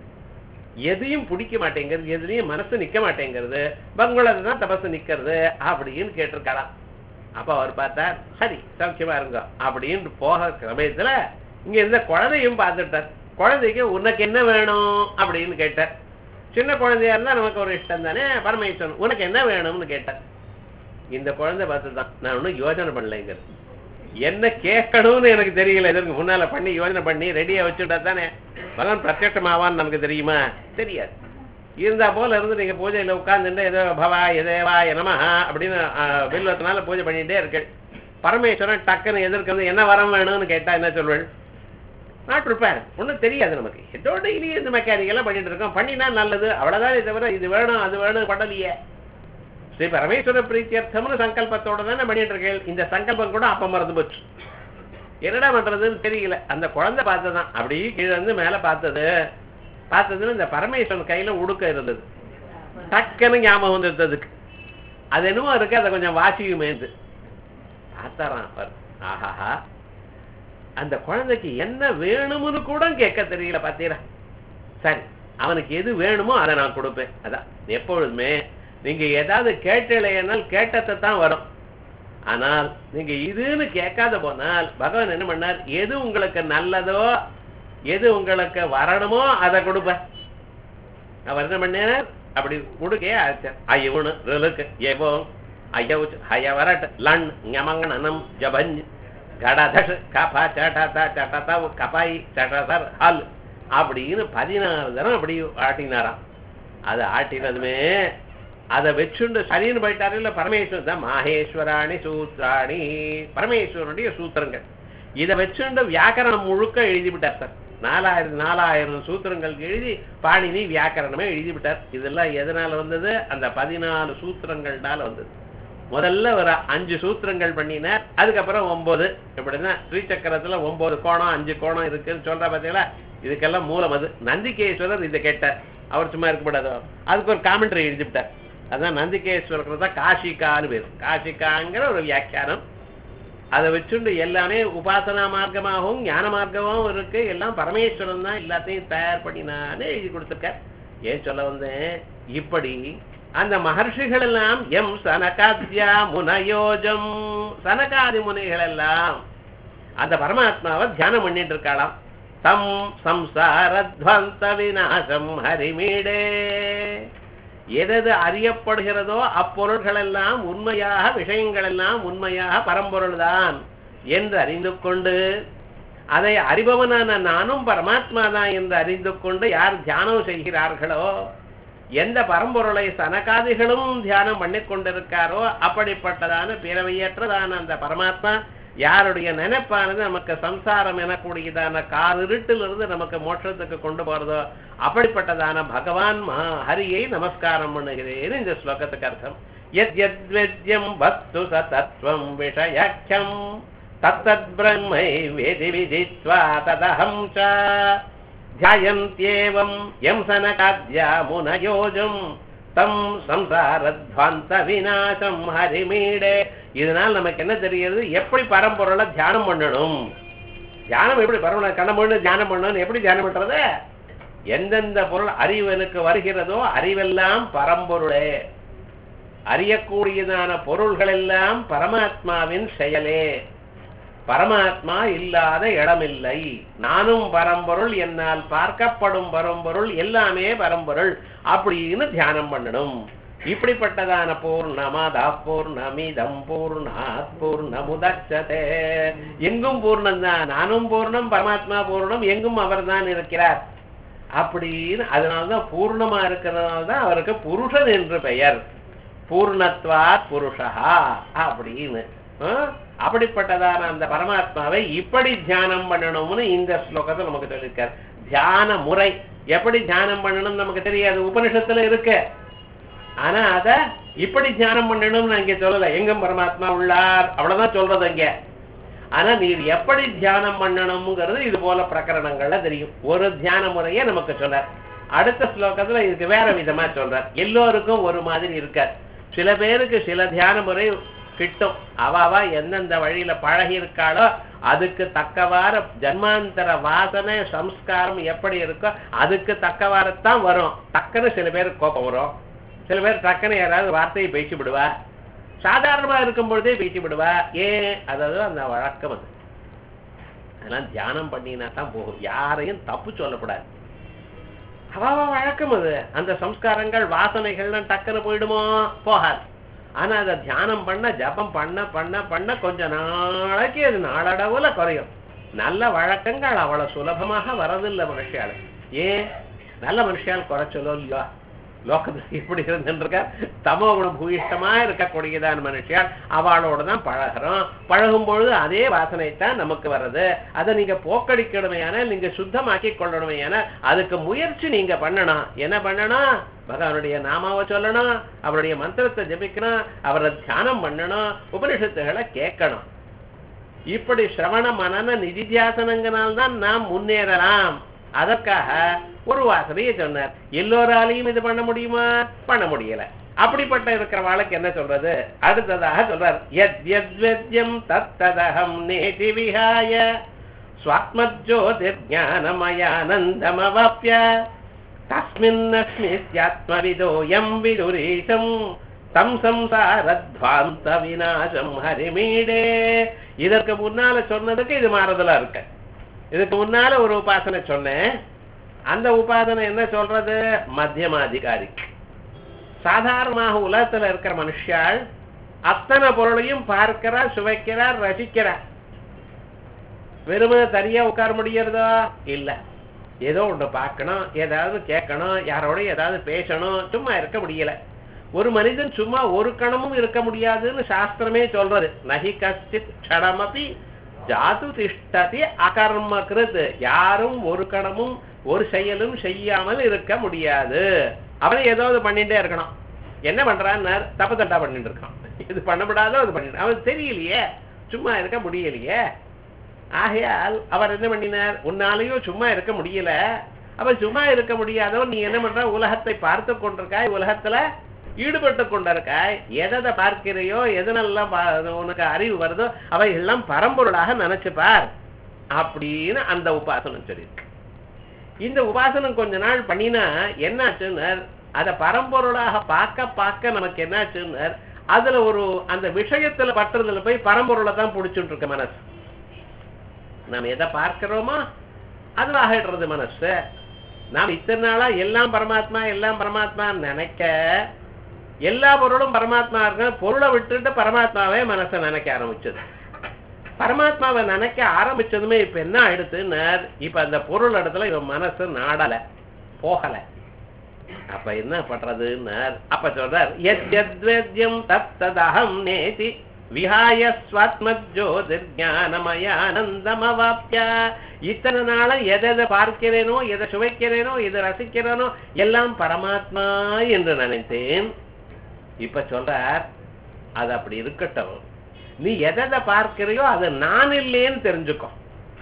எதையும் பிடிக்க மாட்டேங்கிறது எதுலயும் மனசு நிக்க மாட்டேங்கிறது பங்களது தான் தபசு நிக்கிறது அப்படின்னு கேட்டிருக்கலாம் அப்ப அவர் பார்த்தார் சரி சௌக்கியமா இருங்க அப்படின்னு போக சமயத்துல இங்க இருந்த குழந்தையும் பார்த்துட்டார் குழந்தைக்கு உனக்கு என்ன வேணும் அப்படின்னு கேட்டார் சின்ன குழந்தையா இருந்தா நமக்கு ஒரு இஷ்டம் தானே பரமேஸ்வரன் உனக்கு என்ன வேணும்னு கேட்டார் இந்த குழந்தை பார்த்து தான் நான் ஒன்றும் யோசனை பண்ணலைங்கிறது என்ன கேட்கணும்னு எனக்கு தெரியல இதற்கு முன்னால பண்ணி யோசனை பண்ணி ரெடியா வச்சுட்டா தானே பகவான் பிரத்யட்சமாவான்னு நமக்கு தெரியுமா தெரியாது இருந்தா போல இருந்து நீங்க பூஜையில உட்கார்ந்துட்டு ஏதோ பவா எதேவா நமஹா அப்படின்னு ஆஹ், வில்வத்தினால பூஜை பண்ணிட்டே இருக்கு பரமேஸ்வரன் டக்குன்னு எதிர்க்கு வந்து என்ன வரம் வேணும்னு கேட்டா என்ன சொல்வள் நாட் ப்ரிப்பேர் ஒன்றும் தெரியாது நமக்கு ஏதோ டெய்லி இந்த மெக்கானிக்கெல்லாம் பண்ணிட்டு இருக்கோம் பண்ணினா நல்லது அவ்வளவுதானே தவிர இது வேணும் அது வேணும் பண்ணலையே ஸ்ரீ பரமேஸ்வர பிரீத்தியர்த்தம்னு சங்கல்பத்தோட தானே பண்ணிட்டு இருக்கேன் இந்த சங்கல்பம் கூட அப்ப மறந்து போச்சு என்னடா பண்றதுன்னு தெரியல அந்த குழந்தை பார்த்ததான் அப்படியே கீழே இருந்து மேல பார்த்தது பார்த்ததுன்னு இந்த பரமேஸ்வரன் கையில உடுக்க இருந்தது டக்குன்னு ஞாபகம் வந்தது அதுக்கு அது என்னமோ இருக்கு அதை கொஞ்சம் வாசியுமேந்து பார்த்தாராம் அவர் ஆஹாஹா அந்த குழந்தைக்கு என்ன வேணும்னு கூட கேட்க தெரியல பார்த்தீரா சரி அவனுக்கு எது வேணுமோ அதை நான் கொடுப்பேன் அதான் எப்பொழுதுமே நீங்க ஏதாவது கேட்டலையானால் கேட்டதை தான் வரும் ஆனால் நீங்க இதுன்னு கேட்காத போனால் பகவான் என்ன பண்ணார் எது உங்களுக்கு நல்லதோ எது உங்களுக்கு வரணுமோ அதை கொடுப்பேன் அவர் என்ன பண்ணார் அப்படி கொடுக்கே ஆச்சார் ஐயவனு ரிலுக்கு ஏவோ ஐயவுச் ஹய வரட் லண் ஞமங்கணனம் ஜபஞ்ச் கடதஷ் கபா சட்டதா சட்டதா கபாய் சட்டதர் ஹல் அப்படின்னு பதினாறு தரம் அப்படி ஆட்டினாராம் அது ஆட்டினதுமே அதை வச்சுண்டு சரின்னு போயிட்டாரு இல்ல பரமேஸ்வரன் தான் மாஹேஸ்வராணி சூத்ராணி பரமேஸ்வரனுடைய சூத்திரங்கள் இதை வச்சுண்டு வியாக்கரணம் முழுக்க எழுதி விட்டார் சார் நாலாயிரம் நாலாயிரம் சூத்திரங்கள் எழுதி பாணினி வியாக்கரணமே எழுதி விட்டார் இதெல்லாம் எதனால வந்தது அந்த பதினாலு சூத்திரங்கள்னால வந்தது முதல்ல ஒரு அஞ்சு சூத்திரங்கள் பண்ணினார் அதுக்கப்புறம் ஒன்பது எப்படின்னா ஸ்ரீசக்கரத்துல ஒன்பது கோணம் அஞ்சு கோணம் இருக்குன்னு சொல்ற பார்த்தீங்களா இதுக்கெல்லாம் மூலம் அது நந்திகேஸ்வரர் இதை கேட்டார் அவர் சும்மா இருக்கக்கூடாதோ அதுக்கு ஒரு காமெண்ட்ரி எழுதிவிட்டார் அதான் நந்திகேஸ்வரர் தான் காஷிகான்னு பேர் காஷிகாங்கிற ஒரு வியாக்கியானம் அதை வச்சுண்டு எல்லாமே உபாசனா மார்க்கமாகவும் ஞான மார்க்கமாகவும் இருக்கு எல்லாம் பரமேஸ்வரன் தான் எல்லாத்தையும் தயார் பண்ணினான்னு எழுதி கொடுத்துருக்கார் ஏன் சொல்ல வந்தேன் இப்படி அந்த மகர்ஷிகள் எல்லாம் எம் சனகாத்யா முனயோஜம் சனகாதி முனிகள் எல்லாம் அந்த பரமாத்மாவை தியானம் பண்ணிட்டு இருக்காளாம் தம் சம்சாரத்வந்த விநாசம் ஹரிமீடே எதது அறியப்படுகிறதோ அப்பொருள்கள் எல்லாம் உண்மையாக விஷயங்கள் எல்லாம் உண்மையாக பரம்பொருள்தான் என்று அறிந்து கொண்டு அதை அறிபவனான நானும் பரமாத்மா தான் என்று அறிந்து கொண்டு யார் தியானம் செய்கிறார்களோ எந்த பரம்பொருளை சனகாதிகளும் தியானம் பண்ணி கொண்டிருக்காரோ அப்படிப்பட்டதான பிறவையற்றதான அந்த பரமாத்மா யாருடைய நினைப்பானது நமக்கு சம்சாரம் எனக்கூடியதான காரிருட்டிலிருந்து நமக்கு மோட்சத்துக்கு கொண்டு போறதோ அப்படிப்பட்டதான பகவான் மகா ஹரியை நமஸ்காரம் பண்ணுகிறேன் இந்த ஸ்லோகத்துக்கு அர்த்தம் எத் எத் வேத்யம் வஸ்து சதத்வம் விஷயாக்கியம் தத்தத் பிரம்மை வேதி விதித்வா ததஹம் ச ध्यायन्त्येवम् यं सनकाद्या मुनयोजम् தம் சம்சாரத்வாந்த விநாசம் ஹரிமீடே இதனால் நமக்கு என்ன தெரிகிறது எப்படி பரம்பொருளை தியானம் பண்ணணும் தியானம் எப்படி பரம்பொருளை கண்ண தியானம் பண்ணணும் எப்படி தியானம் பண்றது எந்தெந்த பொருள் அறிவனுக்கு வருகிறதோ அறிவெல்லாம் பரம்பொருளே அறியக்கூடியதான பொருள்கள் எல்லாம் பரமாத்மாவின் செயலே பரமாத்மா இல்லாத இடமில்லை நானும் பரம்பொருள் என்னால் பார்க்கப்படும் பரம்பொருள் எல்லாமே பரம்பொருள் அப்படின்னு தியானம் பண்ணணும் இப்படிப்பட்டதான பூர்ணமாதா பூர்ணமிதம் பூர்ணாத் பூர்ணமுதச்சதே எங்கும் பூர்ணம் தான் நானும் பூர்ணம் பரமாத்மா பூர்ணம் எங்கும் அவர்தான் இருக்கிறார் அப்படின்னு அதனால்தான் பூர்ணமா இருக்கிறதுனால தான் அவருக்கு புருஷன் என்று பெயர் பூர்ணத்வாத் புருஷா அப்படின்னு ஆ? அப்படிப்பட்டதான அந்த பரமாத்மாவை இப்படி தியானம் பண்ணணும்னு இந்த ஸ்லோகத்தை நமக்கு சொல்லியிருக்கார் தியான முறை எப்படி தியானம் பண்ணணும் நமக்கு தெரியாது உபனிஷத்துல இருக்கு ஆனா அத இப்படி தியானம் பண்ணணும்னு நான் இங்க சொல்லல எங்கும் பரமாத்மா உள்ளார் அவ்வளவுதான் சொல்றது இங்க ஆனா நீர் எப்படி தியானம் பண்ணணுங்கிறது இது போல பிரகரணங்கள்ல தெரியும் ஒரு தியான முறையை நமக்கு சொன்னார் அடுத்த ஸ்லோகத்துல இதுக்கு வேற விதமா சொல்றார் எல்லோருக்கும் ஒரு மாதிரி இருக்கார் சில பேருக்கு சில தியான முறை கிட்டும் அவாவா எந்தெந்த வழியில பழகி இருக்காளோ அதுக்கு தக்கவாறு ஜன்மாந்தர வாசனை சம்ஸ்காரம் எப்படி இருக்கோ அதுக்கு தக்கவாறத்தான் வரும் டக்குன்னு சில பேருக்கு கோபம் வரும் சில பேர் டக்குன்னு யாராவது வார்த்தையை பேசி விடுவா சாதாரணமா இருக்கும் பொழுதே பேசி விடுவா ஏன் அதாவது அந்த வழக்கம் அது அதெல்லாம் தியானம் பண்ணினா தான் போகும் யாரையும் தப்பு சொல்லக்கூடாது அவ அவ வழக்கம் அது அந்த சம்ஸ்காரங்கள் வாசனைகள்லாம் டக்குன்னு போயிடுமோ போகாது ஆனா அதை தியானம் பண்ண ஜபம் பண்ண பண்ண பண்ண கொஞ்ச நாளைக்கு அது நாளடவுல குறையும் நல்ல வழக்கங்கள் அவ்வளவு சுலபமாக வரதில்லை மனுஷியாள் ஏன் நல்ல மனுஷியால் குறைச்சலோ இல்லையோ லோகத்துல எப்படி இருந்துருக்க தமோ குணம் பூயிஷ்டமா இருக்கக்கூடியதான மனுஷியால் அவளோட தான் பழகிறோம் பழகும் பொழுது அதே வாசனை தான் நமக்கு வர்றது அதை நீங்க போக்கடிக்கணுமையான நீங்க சுத்தமாக்கி கொள்ளணுமையான அதுக்கு முயற்சி நீங்க பண்ணணும் என்ன பண்ணணும் பகவானுடைய நாமாவை சொல்லணும் அவருடைய மந்திரத்தை ஜபிக்கணும் அவரை தியானம் பண்ணணும் உபனிஷத்துகளை கேட்கணும் இப்படி சிரவண மனன நிதித்தியாசனங்களால் நாம் முன்னேறலாம் அதற்காக ஒரு வாசனையை சொன்னார் எல்லோராலையும் இது பண்ண முடியுமா பண்ண முடியல அப்படிப்பட்ட இருக்கிற வாழ்க்கை என்ன சொல்றது அடுத்ததாக சொல்றார் எத் எத்வெத்யம் தத்ததகம் நேதி விஹாய ஸ்வாத்மஜோதிர்ஞானமயானந்தமவாப்ய தஸ்மின்னஸ்மித்யாத்மவிதோயம் விதுரீஷம் தம் சம்சாரத்வாந்த விநாசம் ஹரிமீடே இதற்கு முன்னால சொன்னதுக்கு இது மாறுதலா இருக்கு இதுக்கு முன்னால ஒரு உபாசனை சொன்னேன் அந்த உபாசனை என்ன சொல்றது மத்தியமாதிகாரி சாதாரணமாக உலகத்துல இருக்கிற மனுஷாள் அத்தனை பொருளையும் பார்க்கிறார் சுவைக்கிறார் ரசிக்கிறார் வெறுமனே தனியா உட்கார முடியறதோ இல்ல ஏதோ ஒன்று பார்க்கணும் ஏதாவது கேட்கணும் யாரோட ஏதாவது பேசணும் சும்மா இருக்க முடியல ஒரு மனிதன் சும்மா ஒரு கணமும் இருக்க முடியாதுன்னு சாஸ்திரமே சொல்றது நகி கஷ்டித் க்ஷணமபி ஜாது திஷ்டதி அகர்ம கிருத் யாரும் ஒரு கணமும் ஒரு செயலும் செய்யாமல் இருக்க முடியாது அவன் ஏதாவது பண்ணிட்டே இருக்கணும் என்ன பண்றான்னு தப்பு தட்டா பண்ணிட்டு இருக்கான் இது பண்ணப்படாதோ அது பண்ணிட்டு அவன் தெரியலையே சும்மா இருக்க முடியலையே ஆகையால் அவர் என்ன பண்ணினார் உன்னாலையும் சும்மா இருக்க முடியல அவன் சும்மா இருக்க முடியாதவன் நீ என்ன பண்ற உலகத்தை பார்த்து கொண்டிருக்காய் உலகத்துல ஈடுபட்டு கொண்டிருக்காய் எதை பார்க்கிறையோ எதனெல்லாம் பா- உனக்கு அறிவு வருதோ அவைகள்லாம் பரம்பொருளாக நினைச்சு பார் அப்படின்னு அந்த உபாசனம் சொல்லியிருக்கு இந்த உபாசனம் கொஞ்ச நாள் பண்ணினா என்னாச்சுன்னர் அதை பரம்பொருளாக பார்க்க பார்க்க நமக்கு என்னாச்சுன்னர் அதுல ஒரு அந்த விஷயத்துல பட்டுறதுல போய் பரம்பொருளை தான் பிடிச்சுட்டு இருக்க மனசு நாம் எதை பார்க்கிறோமோ அது ஆகிடுறது மனசு நாம் இத்தனை நாளா எல்லாம் பரமாத்மா எல்லாம் பரமாத்மா நினைக்க எல்லா பொருளும் பரமாத்மா இருக்க பொருளை விட்டுட்டு பரமாத்மாவே மனசை நினைக்க ஆரம்பிச்சது பரமாத்மாவை நினைக்க ஆரம்பிச்சதுமே இப்ப என்ன ஆயிடுத்துன்னார் இப்ப அந்த பொருள் இடத்துல இவன் மனசு நாடல போகல அப்ப என்ன பண்றதுன்னார் அப்ப சொல்றார் எத் எத்வேத்யம் தத்ததகம் நேதி விஹாய ஸ்வாத்மஜோதிர் ஞானமயானந்தமவாப்ய இத்தனை நாளும் எதை எதை பார்க்கிறேனோ எதை சுவைக்கிறேனோ எதை ரசிக்கிறேனோ எல்லாம் பரமாத்மா என்று நினைத்தேன் இப்ப சொல்றார் அது அப்படி இருக்கட்டும் நீ எதை எதை பார்க்கிறையோ அது நான் இல்லைன்னு தெரிஞ்சுக்கோ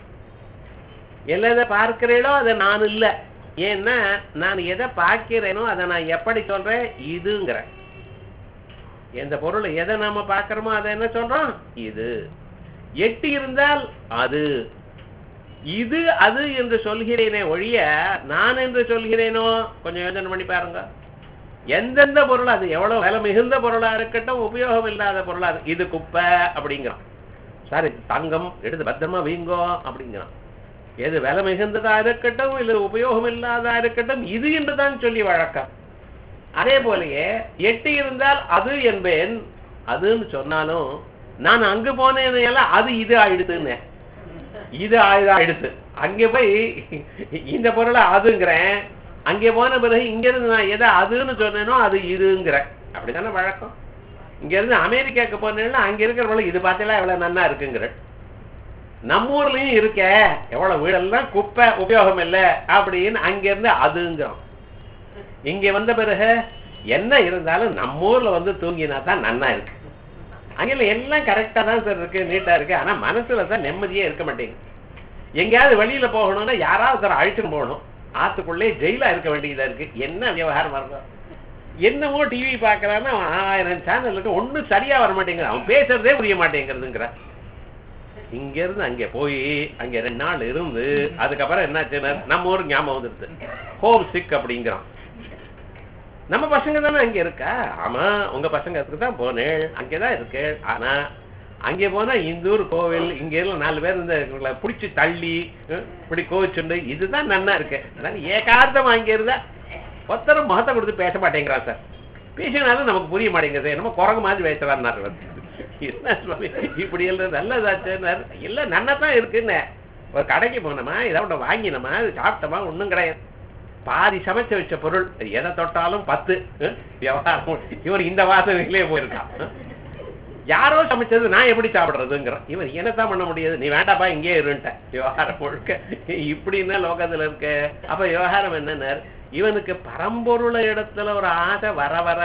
எதை பார்க்கிறீளோ அது நான் இல்லை ஏன்னா நான் எதை பார்க்கிறேனோ அதை நான் எப்படி சொல்றேன் இதுங்கிறேன் எந்த பொருள் எதை நாம பார்க்கிறோமோ அதை என்ன சொல்றோம் இது எட்டி இருந்தால் அது இது அது என்று சொல்கிறேனே ஒழிய நான் என்று சொல்கிறேனோ கொஞ்சம் யோசனை பண்ணி பாருங்க எந்தெந்த பொருள் அது எவ்வளவு விலை மிகுந்த பொருளா இருக்கட்டும் உபயோகம் இல்லாத பொருளா இருக்கு இது குப்பை அப்படிங்கிறான் சாரி தங்கம் எடுத்து பத்திரமா வீங்கோ அப்படிங்கிறான் எது விலை மிகுந்ததா இருக்கட்டும் இல்ல உபயோகம் இல்லாததா இருக்கட்டும் இது என்று தான் சொல்லி வழக்கம் அதே போலயே எட்டி இருந்தால் அது என்பேன் அதுன்னு சொன்னாலும் நான் அங்கு போனேன்னு எல்லாம் அது இது ஆயிடுதுன்னு இது ஆயுதம் ஆயிடுது அங்க போய் இந்த பொருளை அதுங்கிறேன் அங்கே போன பிறகு இங்க இருந்து நான் எதை அதுன்னு சொன்னேனோ அது இதுங்கிறேன் அப்படித்தானே வழக்கம் இங்க இருந்து அமெரிக்காவுக்கு போனேன்னா அங்க இருக்கிறவங்க இது பார்த்தீங்களா எவ்வளவு நன்னா இருக்குங்கிற நம்ம ஊர்லயும் இருக்க எவ்வளவு வீடெல்லாம் குப்பை உபயோகம் இல்லை அப்படின்னு அங்க இருந்து அதுங்கிறோம் இங்க வந்த பிறகு என்ன இருந்தாலும் நம்ம ஊர்ல வந்து தூங்கினா தான் நன்னா இருக்கு அங்கே எல்லாம் கரெக்டா தான் சார் இருக்கு நீட்டா இருக்கு ஆனா மனசுல தான் நிம்மதியே இருக்க மாட்டேங்குது எங்கேயாவது வெளியில போகணும்னா யாராவது சார் அழைச்சிட்டு போகணும் ஆத்துக்குள்ளே ஜெயிலா இருக்க வேண்டியதா இருக்கு என்ன விவகாரம் வரணும் என்னமோ டிவி பாக்குறான்னா அவன் ஆயிரம் சேனல் இருக்கு ஒண்ணும் சரியா வர மாட்டேங்குது அவன் பேசுறதே புரிய மாட்டேங்கிறதுங்கிற இங்க இருந்து அங்க போய் அங்க ரெண்டு நாள் இருந்து அதுக்கப்புறம் என்னாச்சுன்னா நம்ம ஊருக்கு ஞாபகம் வந்துருது ஹோம் சிக் அப்படிங்கிறான் நம்ம பசங்க தானே அங்க இருக்கா ஆமா உங்க பசங்க அதுக்கு தான் போனேன் அங்கதான் இருக்கு ஆனா அங்க போனா இந்தூர் கோவில் இங்க எல்லாம் நாலு பேர் இந்த இவங்களை புடிச்சு தள்ளி அஹ், இப்படி கோவிச்சுண்டு இதுதான் நன்னா இருக்கு அதான் ஏகாந்தமா அங்க இருந்தா ஒருத்தரும் முகத்தை கொடுத்து பேச மாட்டேங்கிறான் சார் பேசினாலும் நமக்கு புரிய மாட்டேங்குது என்னமோ குரங்கு மாதிரி பேசுறாரு வந்து என்ன சுவாமி இப்படி எல்லாம் நல்லதாச்சுன்னாரு இல்ல நன்னதான் இருக்குன்னு ஒரு கடைக்கு போனோமா இதை ஒன்று வாங்கினோமா இது சாப்பிட்டோமா ஒண்ணும் கிடையாது பாதி சமைச்சு வச்ச பொருள் எதை தொட்டாலும் பத்து அஹ், விவகாரம் இவர் இந்த வாசனையிலே போயிருக்கான் அஹ். யாரோ சமைச்சது நான் எப்படி சாப்பிடுறதுங்கிறான் இவன் என்னத்தான் பண்ண முடியாது நீ வேண்டாப்பா இங்கே இருன்ட்ட விவகாரம் முழுக்க இப்படின்னா லோகத்துல இருக்க அப்ப விவகாரம் என்னன்னா இவனுக்கு பரம்பொருளை இடத்துல ஒரு ஆசை வர வர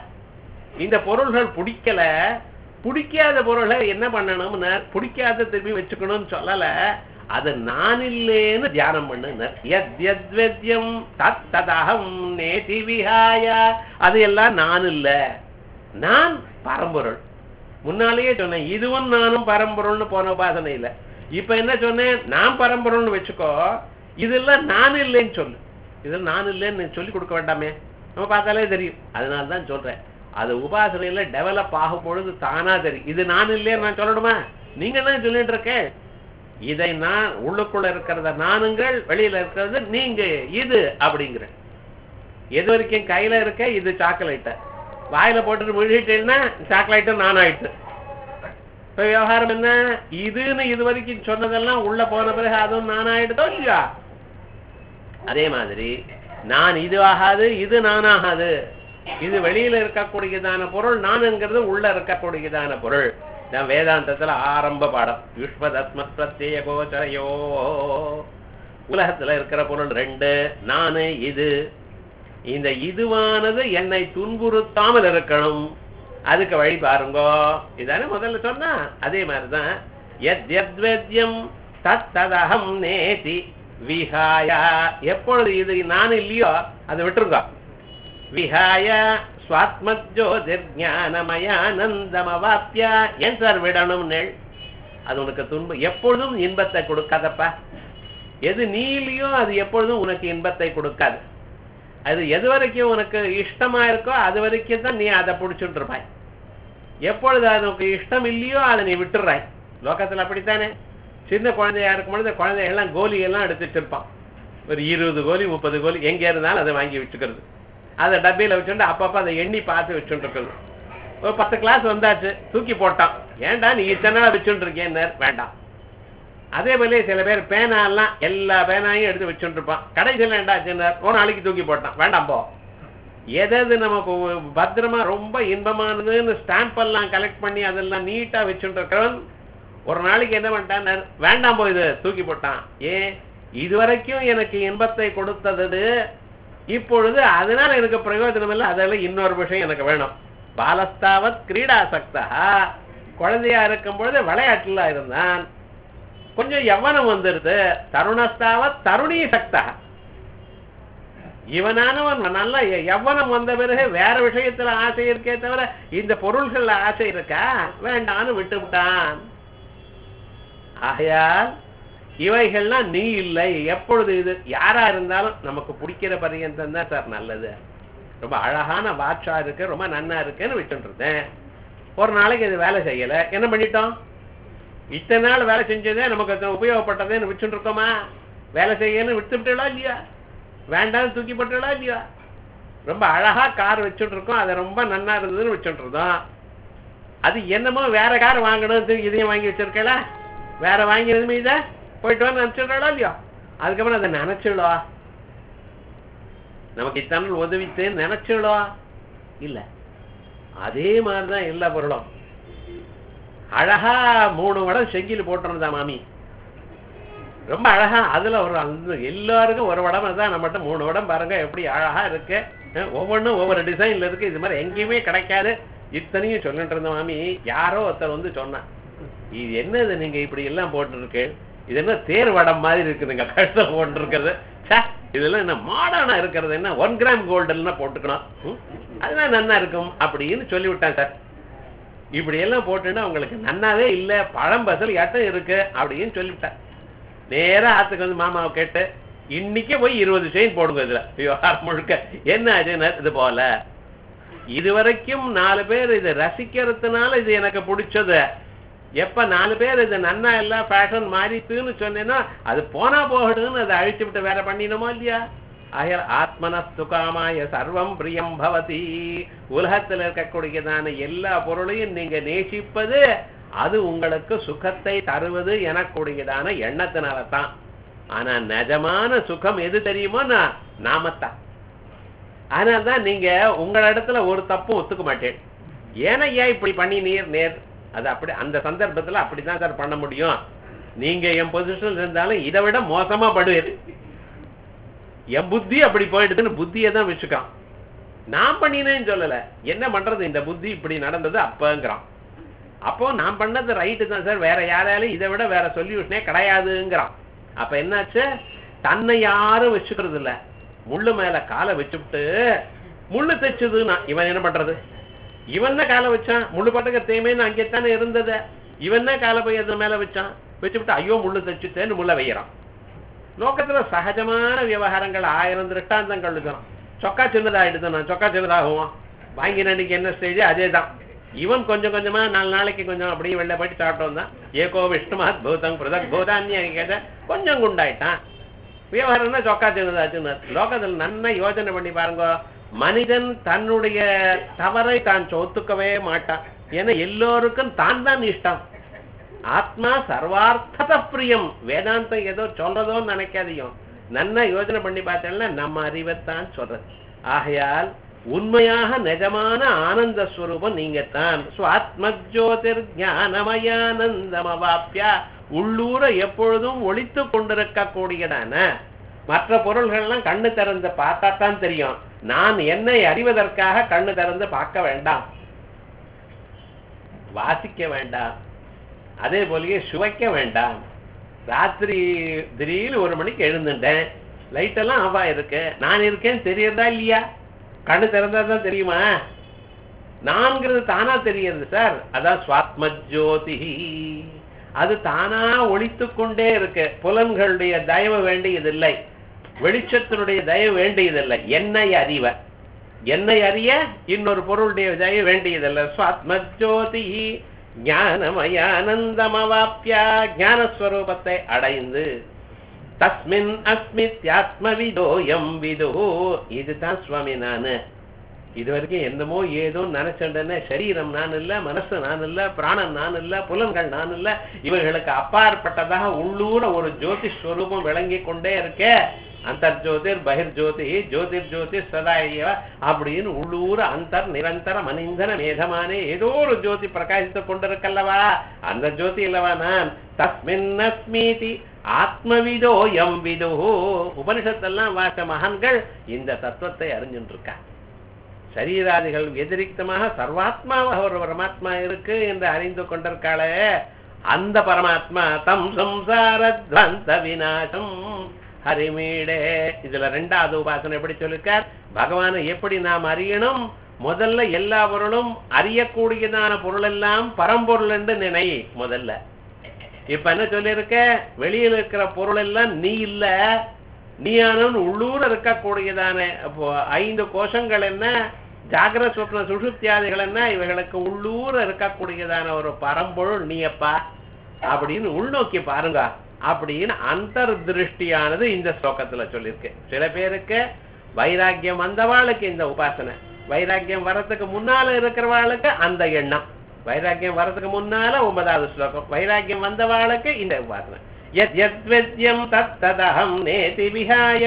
இந்த பொருள்கள் பிடிக்கல பிடிக்காத பொருளை என்ன பண்ணணும்னு பிடிக்காத திரும்பி வச்சுக்கணும்னு சொல்லல அது நான் இல்லேன்னு தியானம் பண்ணுனர் எத் எத் வெத்யம் தத் ததகம் நேதி விஹாய அது எல்லாம் நான் இல்ல நான் பரம்பொருள் முன்னாலேயே சொன்னேன் இதுவும் நானும் பரம்பொருள்னு போன உபாசனை இல்ல இப்ப என்ன சொன்னேன் நான் பரம்பொருள்னு வச்சுக்கோ இதெல்லாம் நான் இல்லைன்னு சொல்லு இதெல்லாம் நான் இல்லைன்னு சொல்லி கொடுக்க வேண்டாமே நம்ம பார்த்தாலே தெரியும் அதனால தான் சொல்றேன் அது உபாசனையில டெவலப் ஆகும் பொழுது தானா தெரியும் இது நான் இல்லைன்னு நான் சொல்லணுமா நீங்க தான் சொல்லிட்டு இருக்கேன் இதை நான் உள்ளுக்குள்ள இருக்கிறத நானுங்கள் வெளியில இருக்கிறது நீங்க இது அப்படிங்கிற எது வரைக்கும் கையில இருக்க இது சாக்லேட்ட வாயில போட்டுட்டு விழுகிட்டேன்னா சாக்லேட்டும் நான் ஆயிட்டு இப்ப விவகாரம் என்ன இதுன்னு இது வரைக்கும் சொன்னதெல்லாம் உள்ள போன பிறகு அதுவும் நான் ஆயிடுதோ இல்லையா அதே மாதிரி நான் இது ஆகாது இது நான் ஆகாது இது வெளியில இருக்கக்கூடியதான பொருள் நானுங்கிறது உள்ள இருக்கக்கூடியதான பொருள் நான் வேதாந்தத்துல ஆரம்ப பாடம் யுஷ்மதஸ்மத் பிரத்யேக கோச்சரையோ உலகத்துல இருக்கிற பொருள் ரெண்டு நானு இது இந்த இதுவானது என்னை துன்புறுத்தாமல் இருக்கணும் அதுக்கு வழி பாருங்கோ இதானே முதல்ல சொன்னா அதே மாதிரிதான் எத் எத் வேத்யம் தத் ததகம் நேதி விஹாய எப்பொழுது இது நான் இல்லையோ அதை விட்டுருங்க விஹாய சுவாத்மஜோதிர்ஞானமயானந்தமவாப்பிய ஏன் சார் விடணும் நெல் அது உனக்கு துன்பம் எப்பொழுதும் இன்பத்தை கொடுக்காதப்பா எது நீ இல்லையோ அது எப்பொழுதும் உனக்கு இன்பத்தை கொடுக்காது அது எது வரைக்கும் உனக்கு இஷ்டமா இருக்கோ அது வரைக்கும் தான் நீ அதை பிடிச்சுட்டு இருப்பாய் எப்பொழுது அது உனக்கு இஷ்டம் இல்லையோ அதை நீ விட்டுறாய் லோகத்துல அப்படித்தானே சின்ன குழந்தையா இருக்கும் பொழுது குழந்தைகள்லாம் கோலி எல்லாம் எடுத்து வச்சிருப்பான் ஒரு இருபது கோலி முப்பது கோலி எங்க இருந்தாலும் அதை வாங்கி வச்சுக்கிறது அதை டப்பியில வச்சுட்டு அப்பப்ப அதை எண்ணி பார்த்து வச்சுட்டு இருக்கிறது ஒரு பத்து கிளாஸ் வந்தாச்சு தூக்கி போட்டான் ஏன்டா நீ இத்தனை நாள் வச்சுட்டு இருக்கேன்னு வேண்டாம் அதே போல சில பேர் பேனா எல்லாம் எல்லா பேனாயும் எடுத்து வச்சுட்டு இருப்பான் கடைசியில் ஏண்டாச்சுன்னார் ஒரு நாளைக்கு தூக்கி போட்டான் வேண்டாம் போ எது நமக்கு பத்திரமா ரொம்ப இன்பமானதுன்னு ஸ்டாம்ப் எல்லாம் கலெக்ட் பண்ணி அதெல்லாம் நீட்டா வச்சுட்டு இருக்கிறவன் ஒரு நாளைக்கு என்ன பண்ணிட்டான் வேண்டாம் போ இது தூக்கி போட்டான் ஏன் இதுவரைக்கும் எனக்கு இன்பத்தை கொடுத்தது இப்பொழுது அதனால எனக்கு பிரயோஜனம் இல்லை அதெல்லாம் இன்னொரு விஷயம் எனக்கு வேணும் பாலஸ்தாவத் கிரீடாசக்தா குழந்தையா இருக்கும் பொழுது விளையாட்டுல இருந்தான் கொஞ்சம் யவனம் வந்துருது தருணஸ்தாவத் தருணி சக்தா இவனானவன் நல்ல யவனம் வந்த பிறகு வேற விஷயத்துல ஆசை இருக்கே தவிர இந்த பொருள்கள்ல ஆசை இருக்கா வேண்டான்னு விட்டு விட்டான் ஆகையால் இவைகள்லாம் நீ இல்லை எப்பொழுது இது யாரா இருந்தாலும் நமக்கு பிடிக்கிற பரியந்தம் தான் சார் நல்லது ரொம்ப அழகான வாட்சா இருக்கு ரொம்ப நன்னா இருக்குன்னு விட்டுட்டு இருந்தேன் ஒரு நாளைக்கு இது வேலை செய்யல என்ன பண்ணிட்டோம் இத்தனை நாள் வேலை செஞ்சதே நமக்கு அது உபயோகப்பட்டதேன்னு விட்டுட்டு இருக்கோமா வேலை செய்யன்னு விட்டுவிட்டா இல்லையா வேண்டாம்னு தூக்கி போட்டா இல்லையா ரொம்ப அழகா கார் வச்சுட்டு இருக்கோம் அது ரொம்ப நன்னா இருந்ததுன்னு வச்சுட்டு இருந்தோம் அது என்னமோ வேற கார் வாங்கணும் தூக்கி இதையும் வாங்கி வச்சிருக்கல வேற வாங்கினதுமே இதை போயிட்டு வந்து நினைச்சிடா இல்லையா அதுக்கப்புறம் அதை நினைச்சிடா நமக்கு இத்தனை நாள் உதவித்தேன்னு நினைச்சிடா இல்ல அதே மாதிரிதான் எல்லா பொருளும் அழகா மூணு வடம் செங்கில் போட்டிருந்தா மாமி ரொம்ப அழகா அதுல ஒரு அந்த எல்லாருக்கும் ஒரு வடம் தான் நம்மகிட்ட மூணு வடம் பாருங்க எப்படி அழகா இருக்கு அஹ், ஒவ்வொன்றும் ஒவ்வொரு டிசைன்ல இருக்கு இது மாதிரி எங்கேயுமே கிடைக்காது இத்தனையும் சொல்லிட்டு இருந்த மாமி யாரோ ஒருத்தர் வந்து சொன்னான் இது என்னது நீங்க இப்படி எல்லாம் போட்டுருக்கு இது என்ன தேர் வடம் மாதிரி இருக்குதுங்க கழுத்துல போட்டுருக்கிறது ச்சே, இதெல்லாம் என்ன மாடர்னா இருக்கிறது என்ன ஒன் கிராம் கோல்டுலாம் போட்டுக்கணும் ம், அதெல்லாம் நன்னா இருக்கும் அப்படின்னு சொல்லி விட்டான் சார் இப்படி எல்லாம் போட்டுன்னா உங்களுக்கு நன்னாவே இல்ல பழம் பசல் எட்டம் இருக்கு அப்படின்னு சொல்லிவிட்டேன் நேரா ஆத்துக்கு வந்து மாமாவை கேட்டு இன்னைக்கே போய் இருபது செயின் போடுங்க இதுல விவகாரம் முழுக்க என்ன ஆச்சுன்னா இது போல இதுவரைக்கும் நாலு பேர் இதை ரசிக்கிறதுனால இது எனக்கு பிடிச்சது எப்ப நாலு பேர் இது நன்னா எல்லாம் ஃபேஷன் மாறித்துன்னு சொன்னேன்னா அது போனா போகட்டும்னு அதை அழிச்சு விட்டு வேற பண்ணினோமா இல்லையா ஆயர் ஆத்மனஸ்து காமாய சர்வம் பிரியம் பவதி உலகத்தில் இருக்கக்கூடியதான எல்லா பொருளையும் நீங்க நேசிப்பது அது உங்களுக்கு சுகத்தை தருவது எனக்கூடியதான எண்ணத்தினால தான் ஆனா நிஜமான சுகம் எது தெரியுமோன்னா நாமத்தான் அதனால்தான் நீங்க உங்கள இடத்துல ஒரு தப்பும் ஒத்துக்க மாட்டேன் ஏன்னா ஏன் இப்படி பண்ணி நீர் நேர் அது அப்படி அந்த சந்தர்ப்பத்துல அப்படிதான் சார் பண்ண முடியும் நீங்க என் பொசிஷன்ல இருந்தாலும் இதை விட மோசமா படுவீர் என் புத்தி அப்படி போயிடுதுன்னு புத்தியை தான் வச்சுக்கான் நான் பண்ணினேன்னு சொல்லல என்ன பண்றது இந்த புத்தி இப்படி நடந்தது அப்பங்கிறான் அப்போ நான் பண்ணது ரைட்டு தான் சார் வேற யாராலையும் இதை விட வேற சொல்யூஷனே கிடையாதுங்கிறான் அப்ப என்னாச்சு தன்னை யாரும் வச்சுக்கிறது இல்ல முள்ளு மேல காலை வச்சுவிட்டு முள்ளு தைச்சதுன்னா இவன் என்ன பண்றது இவன் தான் காலை வச்சான் முள்ளு பாட்டுக்கு தேமேன்னு அங்கேத்தானே இருந்தது இவன் தான் காலை போய் அது மேல வச்சான் வச்சுவிட்டு ஐயோ முள்ளு தைச்சுட்டேன்னு முள்ள வைக்கிறான் லோகத்துல சகஜமான விவகாரங்கள் ஆயிரம் திருஷ்டாந்தங்கள் இருக்கிறோம் சொக்கா சின்னதாயிடுது நான் சொக்கா சின்னதாகும் வாங்கி அன்னைக்கு என்ன ஸ்டேஜ் அதே தான் இவன் கொஞ்சம் கொஞ்சமா நாலு நாளைக்கு கொஞ்சம் அப்படியே வெளில போயிட்டு சாப்பிட்டோம் தான் ஏகோ விஷ்ணுமாத் பூதம் பிரதக் பூதான்ய கேட்ட கொஞ்சம் குண்டாயிட்டான் விவகாரம்னா சொக்கா சின்னதாச்சுன்னு லோகத்தில் நன்னா யோசனை பண்ணி பாருங்க மனிதன் தன்னுடைய தவறை தான் ஒத்துக்கவே மாட்டான் ஏன்னா எல்லோருக்கும் தான் தான் இஷ்டம் ஆத்மா சர்வார்த்தத பிரியம் வேதாந்தம் ஏதோ சொல்றதோன்னு நினைக்காதீங்க நன்னா யோசனை பண்ணி பார்த்தேன்னா நம்ம அறிவைத்தான் சொல்றது ஆகையால் உண்மையாக நிஜமான ஆனந்த ஸ்வரூபம் நீங்க தான் சுவாத்மஜோதிர் ஞானமயானந்தமவாப்பியா உள்ளூர எப்பொழுதும் ஒளித்து கொண்டிருக்கக்கூடியதான மற்ற பொருள்கள்லாம் கண்ணு திறந்து பார்த்தா தான் தெரியும் நான் என்னை அறிவதற்காக கண்ணு திறந்து பார்க்க வேண்டாம் வாசிக்க வேண்டாம் அதே போலயே சுவைக்க வேண்டாம் ராத்திரி திடீர்னு ஒரு மணிக்கு எழுந்துட்டேன் லைட் எல்லாம் ஆஃப் இருக்கு நான் இருக்கேன் தெரியறதா இல்லையா கண்ணு திறந்தா தான் தெரியுமா நான்கிறது தானா தெரியுது சார் அதான் சுவாத்ம ஜோதி அது தானா ஒழித்து கொண்டே இருக்கு புலன்களுடைய தயவு வேண்டியதில்லை வெளிச்சத்தினுடைய தயவு வேண்டியதில்லை என்னை அறிவ என்னை அறிய இன்னொரு பொருளுடைய தயவு வேண்டியதில்லை சுவாத்ம ஜோதி ஞானமயானந்தமவாப்பியா ஞானஸ்வரூபத்தை அடைந்து தஸ்மின் அஸ்மித்யாத்மவிதோயம் விதோ இதுதான் சுவாமி நானு இது வரைக்கும் என்னமோ ஏதோ நினைச்சேன்னு சரீரம் நான் இல்ல மனசு நான் இல்ல பிராணன் நான் இல்ல புலன்கள் நான் இல்ல இவர்களுக்கு அப்பாற்பட்டதாக உள்ளூர ஒரு ஜோதி ஸ்வரூபம் விளங்கி கொண்டே இருக்க அந்தர் ஜோதிர் பகிர் ஜோதி ஜோதிர் ஜோதி சதாயவ அப்படின்னு உள்ளூர அந்தர் நிரந்தர மனிதன மேதமானே ஏதோ ஒரு ஜோதி பிரகாசித்துக் கொண்டிருக்கல்லவா அந்த ஜோதி இல்லவா நான் தஸ்மின் அஸ்மீதி ஆத்மவிதோ எம் விதோ உபனிஷத்தெல்லாம் வாச மகான்கள் இந்த தத்துவத்தை அறிஞ்சுட்டு இருக்கா சரீராதிகள் வெதிரிக்தமாக சர்வாத்மாவாக ஒரு பரமாத்மா இருக்கு என்று அறிந்து கொண்டிருக்காளே அந்த பரமாத்மா தம் சம்சாரத்வந்த விநாசம் ஹரிமீடே இதுல ரெண்டாவது உபாசனை எப்படி சொல்லிருக்கார் பகவானை எப்படி நாம் அறியணும் முதல்ல எல்லா பொருளும் அறியக்கூடியதான பொருள் எல்லாம் பரம்பொருள் என்று நினை முதல்ல இப்ப என்ன சொல்லியிருக்க வெளியில இருக்கிற பொருள் எல்லாம் நீ இல்ல நீயானவன் உள்ளூர இருக்கக்கூடியதான அப்போ ஐந்து கோஷங்கள் என்ன ஜாகிர சொப்ன சுஷுப்தியாதிகள் என்ன இவைகளுக்கு உள்ளூர இருக்கக்கூடியதான ஒரு பரம்பொருள் நீயப்பா அப்படின்னு உள்நோக்கி பாருங்க அப்படின்னு அந்தர் திருஷ்டியானது இந்த ஸ்லோகத்துல சொல்லியிருக்கு சில பேருக்கு வைராக்கியம் வந்தவாளுக்கு இந்த உபாசனை வைராக்கியம் வரத்துக்கு முன்னால இருக்கிறவாளுக்கு அந்த எண்ணம் வைராக்கியம் வரதுக்கு முன்னால ஒன்பதாவது ஸ்லோகம் வைராக்கியம் வந்தவாளுக்கு இந்த உபாசனை யத் யத் வெத்யம் தத்ததஹம் நேதி விஹாய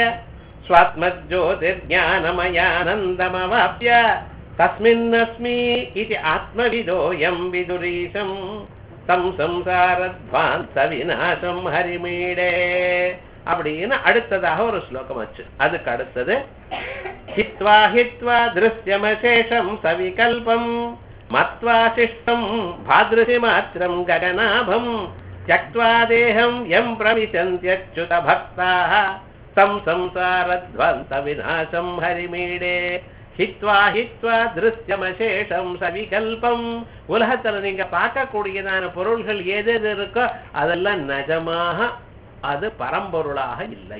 ஸ்வாத்மஜோதிர்ஞானமயானந்தமவாப்ய தஸ்மின்னஸ்மி இது ஆத்மவிதோயம் விதுரீசம் தம் சம்சாரத்வாந்த விநாசம் ஹரிமீடே அப்படின்னு அடுத்ததாக ஒரு ஸ்லோகம் வச்சு அதுக்கு அடுத்தது ஹித்வா ஹித்வா திருஷ்யமசேஷம் சவிகல்பம் மத்வா சிஷ்டம் பாதிருஷி மாத்திரம் ககனாபம் त्यक्त्वा देहं यं प्रविशन्त्यच्युत भक्ताः तं संसारध्वन्तविनाशं हरिमीडे ஹித்வா ஹித்வா திருஷ்யமசேஷம் சவிகல்பம் உலகத்துல நீங்க பார்க்கக்கூடியதான பொருள்கள் எது எது இருக்கோ அதெல்லாம் நிஜமாக அது பரம்பொருளாக இல்லை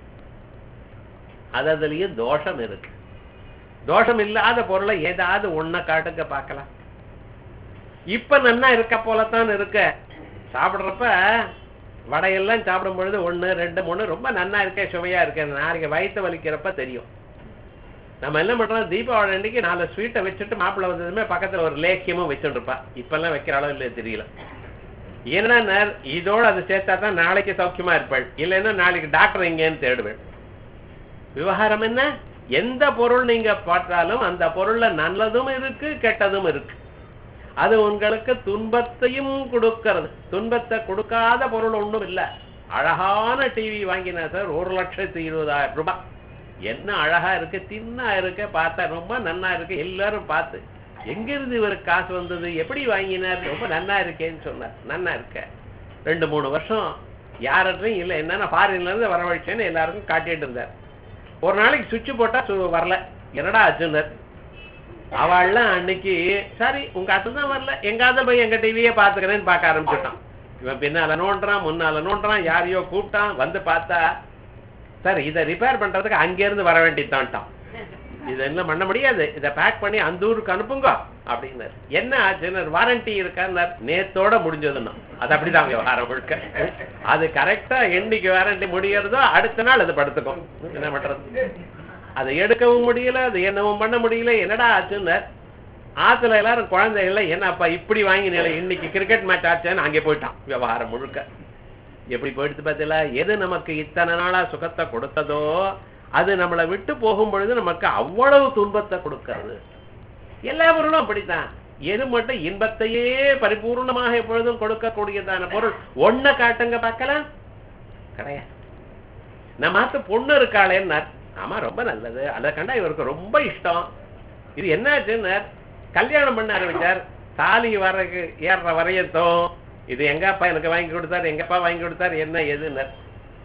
அது அதுலயும் தோஷம் இருக்கு தோஷம் இல்லாத பொருளை ஏதாவது ஒன்ன காட்டுங்க பார்க்கலாம் இப்ப நன்னா இருக்க போலத்தான் இருக்க சாப்பிடுறப்ப வடையெல்லாம் சாப்பிடும் பொழுது ஒண்ணு ரெண்டு மூணு ரொம்ப நன்னா இருக்கே சுவையா இருக்கே நாளைக்கு வயிற்று வலிக்கிறப்ப தெரியும் நம்ம என்ன பண்றோம் தீபாவளி அன்னைக்கு நாலு ஸ்வீட்டை வச்சுட்டு மாப்பிள்ளை வந்ததுமே பக்கத்துல ஒரு லேக்கியமும் வச்சுட்டு இருப்பா இப்பெல்லாம் வைக்கிற அளவு இல்லை தெரியல ஏன்னா இதோட அது சேர்த்தா தான் நாளைக்கு சௌக்கியமா இருப்பாள் இல்லைன்னா நாளைக்கு டாக்டர் எங்கேன்னு தேடுவேன் விவகாரம் என்ன எந்த பொருள் நீங்க பார்த்தாலும் அந்த பொருள்ல நல்லதும் இருக்கு கெட்டதும் இருக்கு அது உங்களுக்கு துன்பத்தையும் கொடுக்கிறது துன்பத்தை கொடுக்காத பொருள் ஒண்ணும் இல்ல அழகான டிவி வாங்கினா சார் ஒரு லட்சத்தி இருபதாயிரம் ரூபாய் என்ன அழகா இருக்கு தின்னா இருக்கு பார்த்தா ரொம்ப நன்னா இருக்கு எல்லாரும் பார்த்து எங்கிருந்து இவருக்கு காசு வந்தது எப்படி வாங்கினார் ரொம்ப நன்னா இருக்கேன்னு சொன்னார் நன்னா இருக்க ரெண்டு மூணு வருஷம் யார்ட்டையும் இல்லை என்னன்னா ஃபாரின்ல இருந்து வரவழைச்சேன்னு எல்லாருக்கும் காட்டிட்டு இருந்தார் ஒரு நாளைக்கு சுவிட்ச் போட்டா சு- வரல என்னடா ஆச்சுன்னார் அவள்லாம் அன்னைக்கு சரி உங்க அத்தை தான் வரல எங்காவது போய் எங்க டிவியே பாத்துக்கிறேன்னு பார்க்க ஆரம்பிச்சுட்டான் இவன் பின்னால நோண்டுறான் முன்னால நோண்டுறான் யாரையோ கூப்பிட்டான் வந்து பார்த்தா சார் இதை ரிப்பேர் பண்றதுக்கு அங்கிருந்து வர வேண்டியதான்ட்டான் இது என்ன பண்ண முடியாது இதை பேக் பண்ணி அந்த ஊருக்கு அனுப்புங்க அப்படின்னாரு என்ன ஆச்சுன்னு வாரண்டி இருக்கான்னார் நேத்தோட முடிஞ்சதுன்னா அது அப்படிதான் விவகாரம் முழுக்க அது கரெக்டா என்னைக்கு வாரண்டி முடியறதோ அடுத்த நாள் அது படுத்துக்கும் என்ன பண்றது அதை எடுக்கவும் முடியல அது என்னவும் பண்ண முடியல என்னடா ஆச்சுன்னார் ஆத்துல எல்லாரும் குழந்தைகள என்னப்பா இப்படி வாங்கினீங்களே இன்னைக்கு கிரிக்கெட் மேட்ச் ஆச்சுன்னு அங்கே போயிட்டான் விவகாரம் முழுக்க எப்படி போயிடுத்து பார்த்தீங்களா எது நமக்கு இத்தனை நாளா சுகத்தை கொடுத்ததோ அது நம்மளை விட்டு போகும் பொழுது நமக்கு அவ்வளவு துன்பத்தை கொடுக்கிறது எல்லா பொருளும் அப்படித்தான் எது மட்டும் இன்பத்தையே பரிபூர்ணமாக எப்பொழுதும் கொடுக்கக்கூடியதான பொருள் ஒன்ன காட்டுங்க பார்க்கலாம் கிடையாது நம்ம ஆத்து பொண்ணு இருக்காளேன்னார் ஆமா ரொம்ப நல்லது அதை கண்டா இவருக்கு ரொம்ப இஷ்டம் இது என்னாச்சுன்னார் கல்யாணம் பண்ண ஆரம்பிச்சார் தாலி வர ஏறுற வரையத்தும் இது எங்க அப்பா எனக்கு வாங்கி கொடுத்தாரு எங்க அப்பா வாங்கி கொடுத்தாரு என்ன எதுன்னார்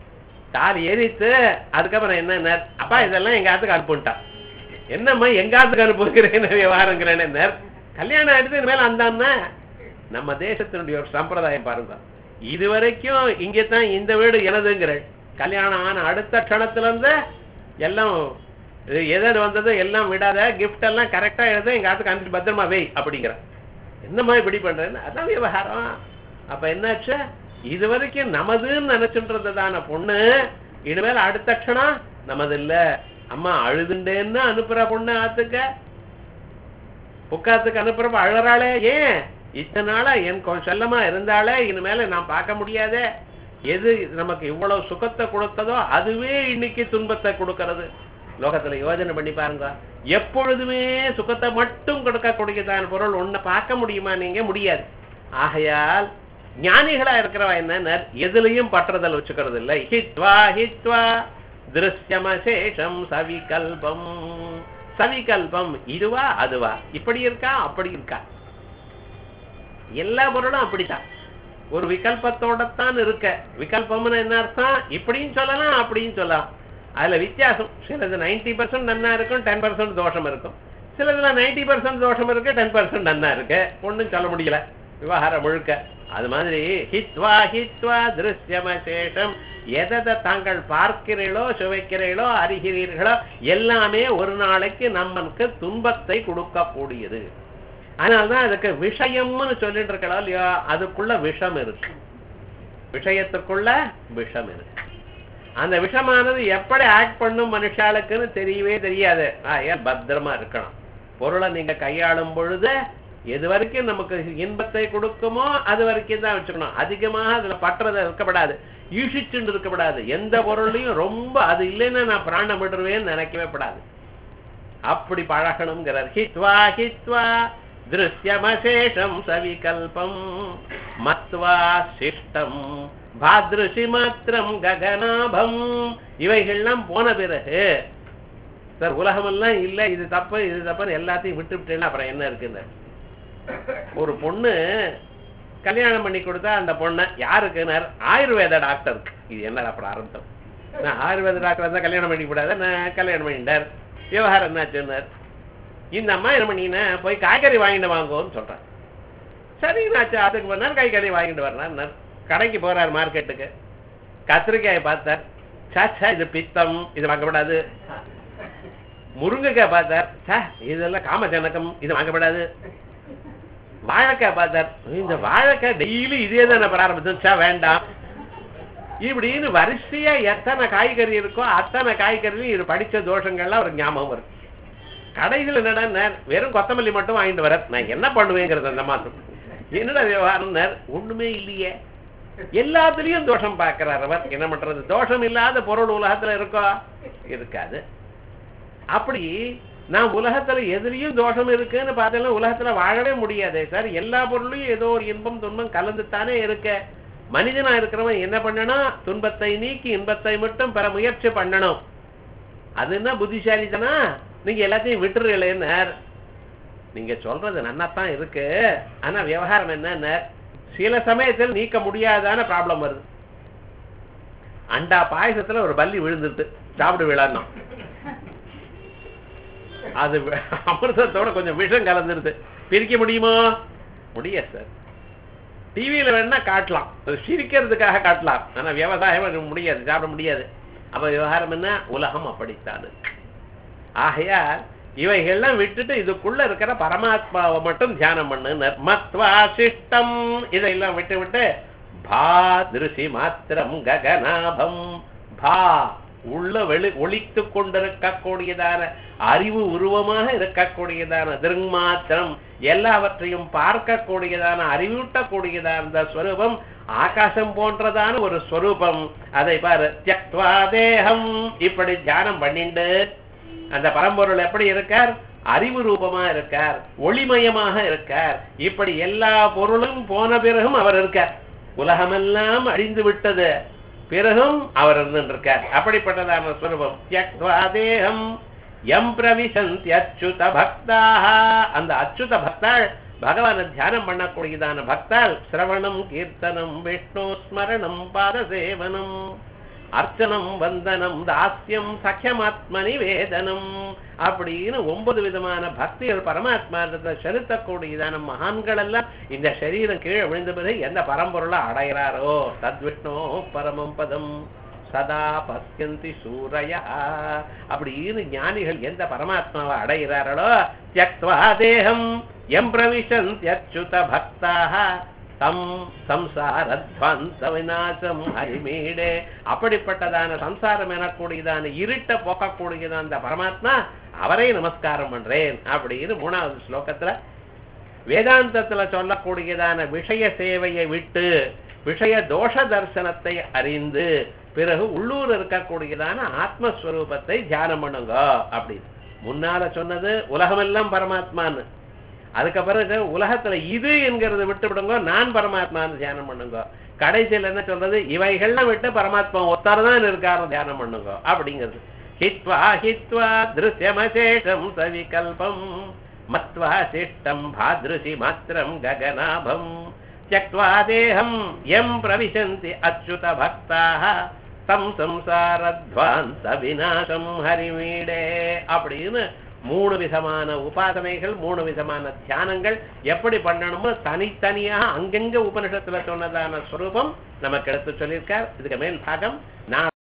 தாலி ஏறித்து அதுக்கப்புறம் என்னன்னார் அப்பா இதெல்லாம் எங்க ஆத்துக்கு அனுப்புட்டான் என்னம்மா எங்க ஆத்துக்கு அனுப்புகிறேன்னு விவகாரங்கிறேன்னு கல்யாணம் ஆயிடுது இனிமேல் அந்த நம்ம தேசத்தினுடைய ஒரு சம்பிரதாயம் பாருங்க இது வரைக்கும் இங்கே தான் இந்த வீடு எனதுங்கிற கல்யாணம் ஆன அடுத்த க்ஷணத்துல இருந்து எல்லாம் இது எது வந்ததோ எல்லாம் விடாத கிஃப்ட் எல்லாம் கரெக்டா எழுத எங்க ஆத்துக்கு அனுப்பி பத்திரமா வை அப்படிங்கிற என்னம்மா இப்படி பண்றேன்னு அதான் விவகாரம் அப்ப என்னாச்சு இது வரைக்கும் நமதுன்னு நினைச்சுன்றதான பொண்ணு இனிமேல் அடுத்த க்ஷணம் நமது இல்ல அம்மா அழுதுண்டேன்னு அனுப்புற பொண்ணு ஆத்துக்க புக்காத்துக்கு அனுப்புறப்ப அழறாளே ஏன் இத்தனை நாளா என் கொஞ்சம் செல்லமா இருந்தாலே இனிமேல நான் பார்க்க முடியாதே எது நமக்கு இவ்வளவு சுகத்தை கொடுத்ததோ அதுவே இன்னைக்கு துன்பத்தை கொடுக்கிறது லோகத்துல யோஜனை பண்ணி பாருங்க எப்பொழுதுமே சுகத்தை மட்டும் கொடுக்கக்கூடியதான பொருள் ஒண்ணு பார்க்க முடியுமா நீங்க முடியாது ஆகையால் ஞானிகளா இருக்கிறவா என்ன எதுலயும் பற்றுதல் வச்சுக்கிறது இல்லை ஹித்வா ஹித்வா திருஷ்யமசேஷம் சவிகல்பம் சவிகல்பம் இதுவா அதுவா இப்படி இருக்கா அப்படி இருக்கா எல்லா பொருளும் அப்படித்தான் ஒரு விகல்பத்தோடத்தான் இருக்க விகல்பம்னு என்ன அர்த்தம் இப்படியும் சொல்லலாம் அப்படியும் சொல்லலாம் அதுல வித்தியாசம் சிலது நைன்டி பர்சன்ட் நன்னா இருக்கும் டென் பர்சன்ட் தோஷம் இருக்கும் சிலதுல நைன்டி பர்சன்ட் தோஷம் இருக்கு டென் பர்சன்ட் நன்னா இருக்கு ஒண்ணும் சொல்ல முடியல விவகாரம் முழுக்க அது மாதிரி ஹித்வா ஹித்வா திருஷ்யமசேஷம் எதை தாங்கள் பார்க்கிறீர்களோ சுவைக்கிறீர்களோ அறிகிறீர்களோ எல்லாமே ஒரு நாளைக்கு நமக்கு துன்பத்தை கொடுக்கக்கூடியது அதனால்தான் அதுக்கு விஷயம்னு சொல்லிட்டு இருக்கலாம் இல்லையா அதுக்குள்ள விஷம் இருக்கு விஷயத்துக்குள்ள விஷம் இருக்கு அந்த விஷமானது எப்படி ஆக்ட் பண்ணும் மனுஷாளுக்குன்னு தெரியவே தெரியாது ஏன் பத்திரமா இருக்கணும் பொருளை நீங்க கையாளும் பொழுது எது வரைக்கும் நமக்கு இன்பத்தை கொடுக்குமோ அது வரைக்கும் தான் வச்சுக்கணும் அதிகமாக அதுல பற்றதை இருக்கப்படாது ஈஷிச்சுண்டு இருக்கப்படாது எந்த பொருளையும் ரொம்ப அது இல்லைன்னா நான் பிராணம் விடுவேன்னு நினைக்கவே படாது அப்படி பழகணுங்கிறார் ஹித்வா ஹித்வா திருஷ்யமசேஷம் சவிகல்பம் மத்வா சிஷ்டம் பாத்ருஷி மாத்திரம் ககனாபம் இவைகள்லாம் போன பிறகு சார் உலகமெல்லாம் இல்ல இது தப்பு இது தப்புன்னு எல்லாத்தையும் விட்டு விட்டேன்னா அப்புறம் என்ன இருக்குன்னு ஒரு பொண்ணு கல்யாணம் பண்ணி கொடுத்தா அந்த பொண்ணை யாருக்குனர் ஆயுர்வேத டாக்டருக்கு இது என்னடா பிராரம்பம் நான் ஆயுர்வேத டாக்டர் தான் கல்யாணம் பண்ணி கூடாது நான் கல்யாணம் பண்ணிட்டார் விவகாரம் என்னாச்சுன்னார் இந்த அம்மா என்ன பண்ணினா போய் காய்கறி வாங்கிட்டு வாங்குவோன்னு சொல்றேன் சரி நாச்சு அதுக்கு பண்ணார் காய்கறி வாங்கிட்டு வரலாம் கடைக்கு போறார் மார்க்கெட்டுக்கு கத்திரிக்காயை பார்த்தார் சாச்சா இது பித்தம் இது வாங்கப்படாது முருங்கைக்காய் பார்த்தார் சா இதெல்லாம் காமஜனகம் இது வாங்கப்படாது வாழைக்காய் பார்த்தார் இந்த வாழைக்காய் டெய்லி இதே தானே பிராரம்பிச்சா வேண்டாம் இப்படின்னு வரிசையா எத்தனை காய்கறி இருக்கோ அத்தனை காய்கறிலையும் இது படிச்ச தோஷங்கள்லாம் ஒரு ஞாபகம் வரும் கடைகள் என்னடா வெறும் கொத்தமல்லி மட்டும் வாங்கிட்டு வர நான் என்ன பண்ணுவேங்கிறது அந்த மாசம் என்னடா விவகாரம் ஒண்ணுமே இல்லையே எல்லாத்துலயும் தோஷம் பார்க்கிறார் அவர் என்ன பண்றது தோஷம் இல்லாத பொருள் உலகத்துல இருக்கோ இருக்காது அப்படி நான் உலகத்துல எதுலயும் தோஷம் இருக்குன்னு பார்த்தேன்னா உலகத்துல வாழவே முடியாதே சார் எல்லா பொருளையும் ஏதோ ஒரு இன்பம் துன்பம் கலந்துத்தானே இருக்க மனிதனா இருக்கிறவன் என்ன பண்ணணும் துன்பத்தை நீக்கி இன்பத்தை மட்டும் பெற முயற்சி பண்ணணும் அது என்ன புத்திசாலித்தனா நீங்க எல்லாத்தையும் விட்டுருங்களேன்னு நீங்க சொல்றது நன்னாத்தான் இருக்கு ஆனா விவகாரம் என்ன சில சமயத்தில் நீக்க முடியாதான ப்ராப்ளம் வருது அண்டா பாயசத்துல ஒரு பல்லி விழுந்துட்டு சாப்பிடு விழான்னு அது அமிர்தத்தோட கொஞ்சம் விஷம் கலந்துருது பிரிக்க முடியுமா முடியாது சார் டிவியில வேணா காட்டலாம் சிரிக்கிறதுக்காக காட்டலாம் ஆனா விவசாயம் முடியாது சாப்பிட முடியாது அப்ப விவகாரம் என்ன உலகம் அப்படித்தான் ஆகையால் இவைகள்லாம் விட்டுட்டு இதுக்குள்ள இருக்கிற பரமாத்மாவை மட்டும் தியானம் பண்ணு மத்வா சிஷ்டம் இதையெல்லாம் விட்டு விட்டு பா திருசி மாத்திரம் ககநாபம் பா உள்ள வெளி ஒழித்து கொண்டிருக்கக்கூடியதான அறிவு உருவமாக இருக்கக்கூடியதான திருமாத்திரம் எல்லாவற்றையும் பார்க்கக்கூடியதான அறிவூட்டக்கூடியதான அந்த ஸ்வரூபம் ஆகாசம் போன்றதான ஒரு ஸ்வரூபம் அதை பாரு தியக்வா தேகம் இப்படி தியானம் பண்ணிண்டு அந்த பரம்பொருள் எப்படி இருக்கார் அறிவு ரூபமா இருக்கார் ஒளிமயமாக இருக்கார் இப்படி எல்லா பொருளும் போன பிறகும் அவர் இருக்கார் உலகமெல்லாம் அழிந்து விட்டது பிறகும் அவர் இருந்திருக்கார் அப்படிப்பட்டதான ஸ்வரூபம் தியக்வா தேகம் எம் பிரவிசந்தி அச்சுத பக்தாக அந்த அச்சுத பக்தாள் பகவான தியானம் பண்ணக்கூடியதான பக்தாள் சிரவணம் கீர்த்தனம் விஷ்ணு ஸ்மரணம் பாதசேவனம் அர்ச்சனம் வந்தனம் தாஸ்யம் சக்கியமாத்ம நிவேதனம் அப்படின்னு ஒன்பது விதமான பக்திகள் பரமாத்மா செலுத்தக்கூடியதான மகான்கள் எல்லாம் இந்த சரீரம் கீழே விழுந்த பிறகு எந்த பரம்பொருளை அடைகிறாரோ தத்விஷ்ணோ பரமம் பதம் சதா பசியந்தி சூரையா அப்படின்னு ஞானிகள் எந்த பரமாத்மாவை அடைகிறார்களோ தியக்வா தேகம் எம் பிரவிசந்தி அச்சுத பக்தாக தம் சம்சாரத்வந்த விநாசம் ஹரிமீடே அப்படிப்பட்டதான சம்சாரம் எனக்கூடியதான இருட்ட போக்கக்கூடியதான அந்த பரமாத்மா அவரை நமஸ்காரம் பண்றேன் அப்படின்னு மூணாவது ஸ்லோகத்துல வேதாந்தத்துல சொல்லக்கூடியதான விஷய சேவையை விட்டு விஷய தோஷ தரிசனத்தை அறிந்து பிறகு உள்ளூர் இருக்கக்கூடியதான ஆத்மஸ்வரூபத்தை தியானம் பண்ணுங்க அப்படின்னு முன்னால சொன்னது உலகமெல்லாம் பரமாத்மான்னு அதுக்கு பிறகு உலகத்துல இது என்கிறத விட்டு விடுங்க நான் பரமாத்மான்னு தியானம் பண்ணுங்க கடைசியில் என்ன சொல்றது இவைகள்லாம் விட்டு பரமாத்மா ஒத்தார் தான் இருக்காரு தியானம் பண்ணுங்க அப்படிங்கிறது ஹித்வா ஹித்வா திருஷ்யமசேஷம் சவிகல்பம் மத்வா சிஷ்டம் பாதிருஷி மாத்திரம் ககனாபம் தியக்வா தேகம் எம் பிரவிசந்தி அச்சுத பக்தாக தம் சம்சாரத்வாந்த விநாசம் ஹரிமீடே அப்படின்னு மூணு விதமான உபாசனைகள் மூணு விதமான தியானங்கள் எப்படி பண்ணணுமோ தனித்தனியாக அங்கங்க உபனிஷத்துல சொன்னதான ஸ்வரூபம் நமக்கு எடுத்து சொல்லியிருக்கார் இதுக்கு மேல் பாகம் நான்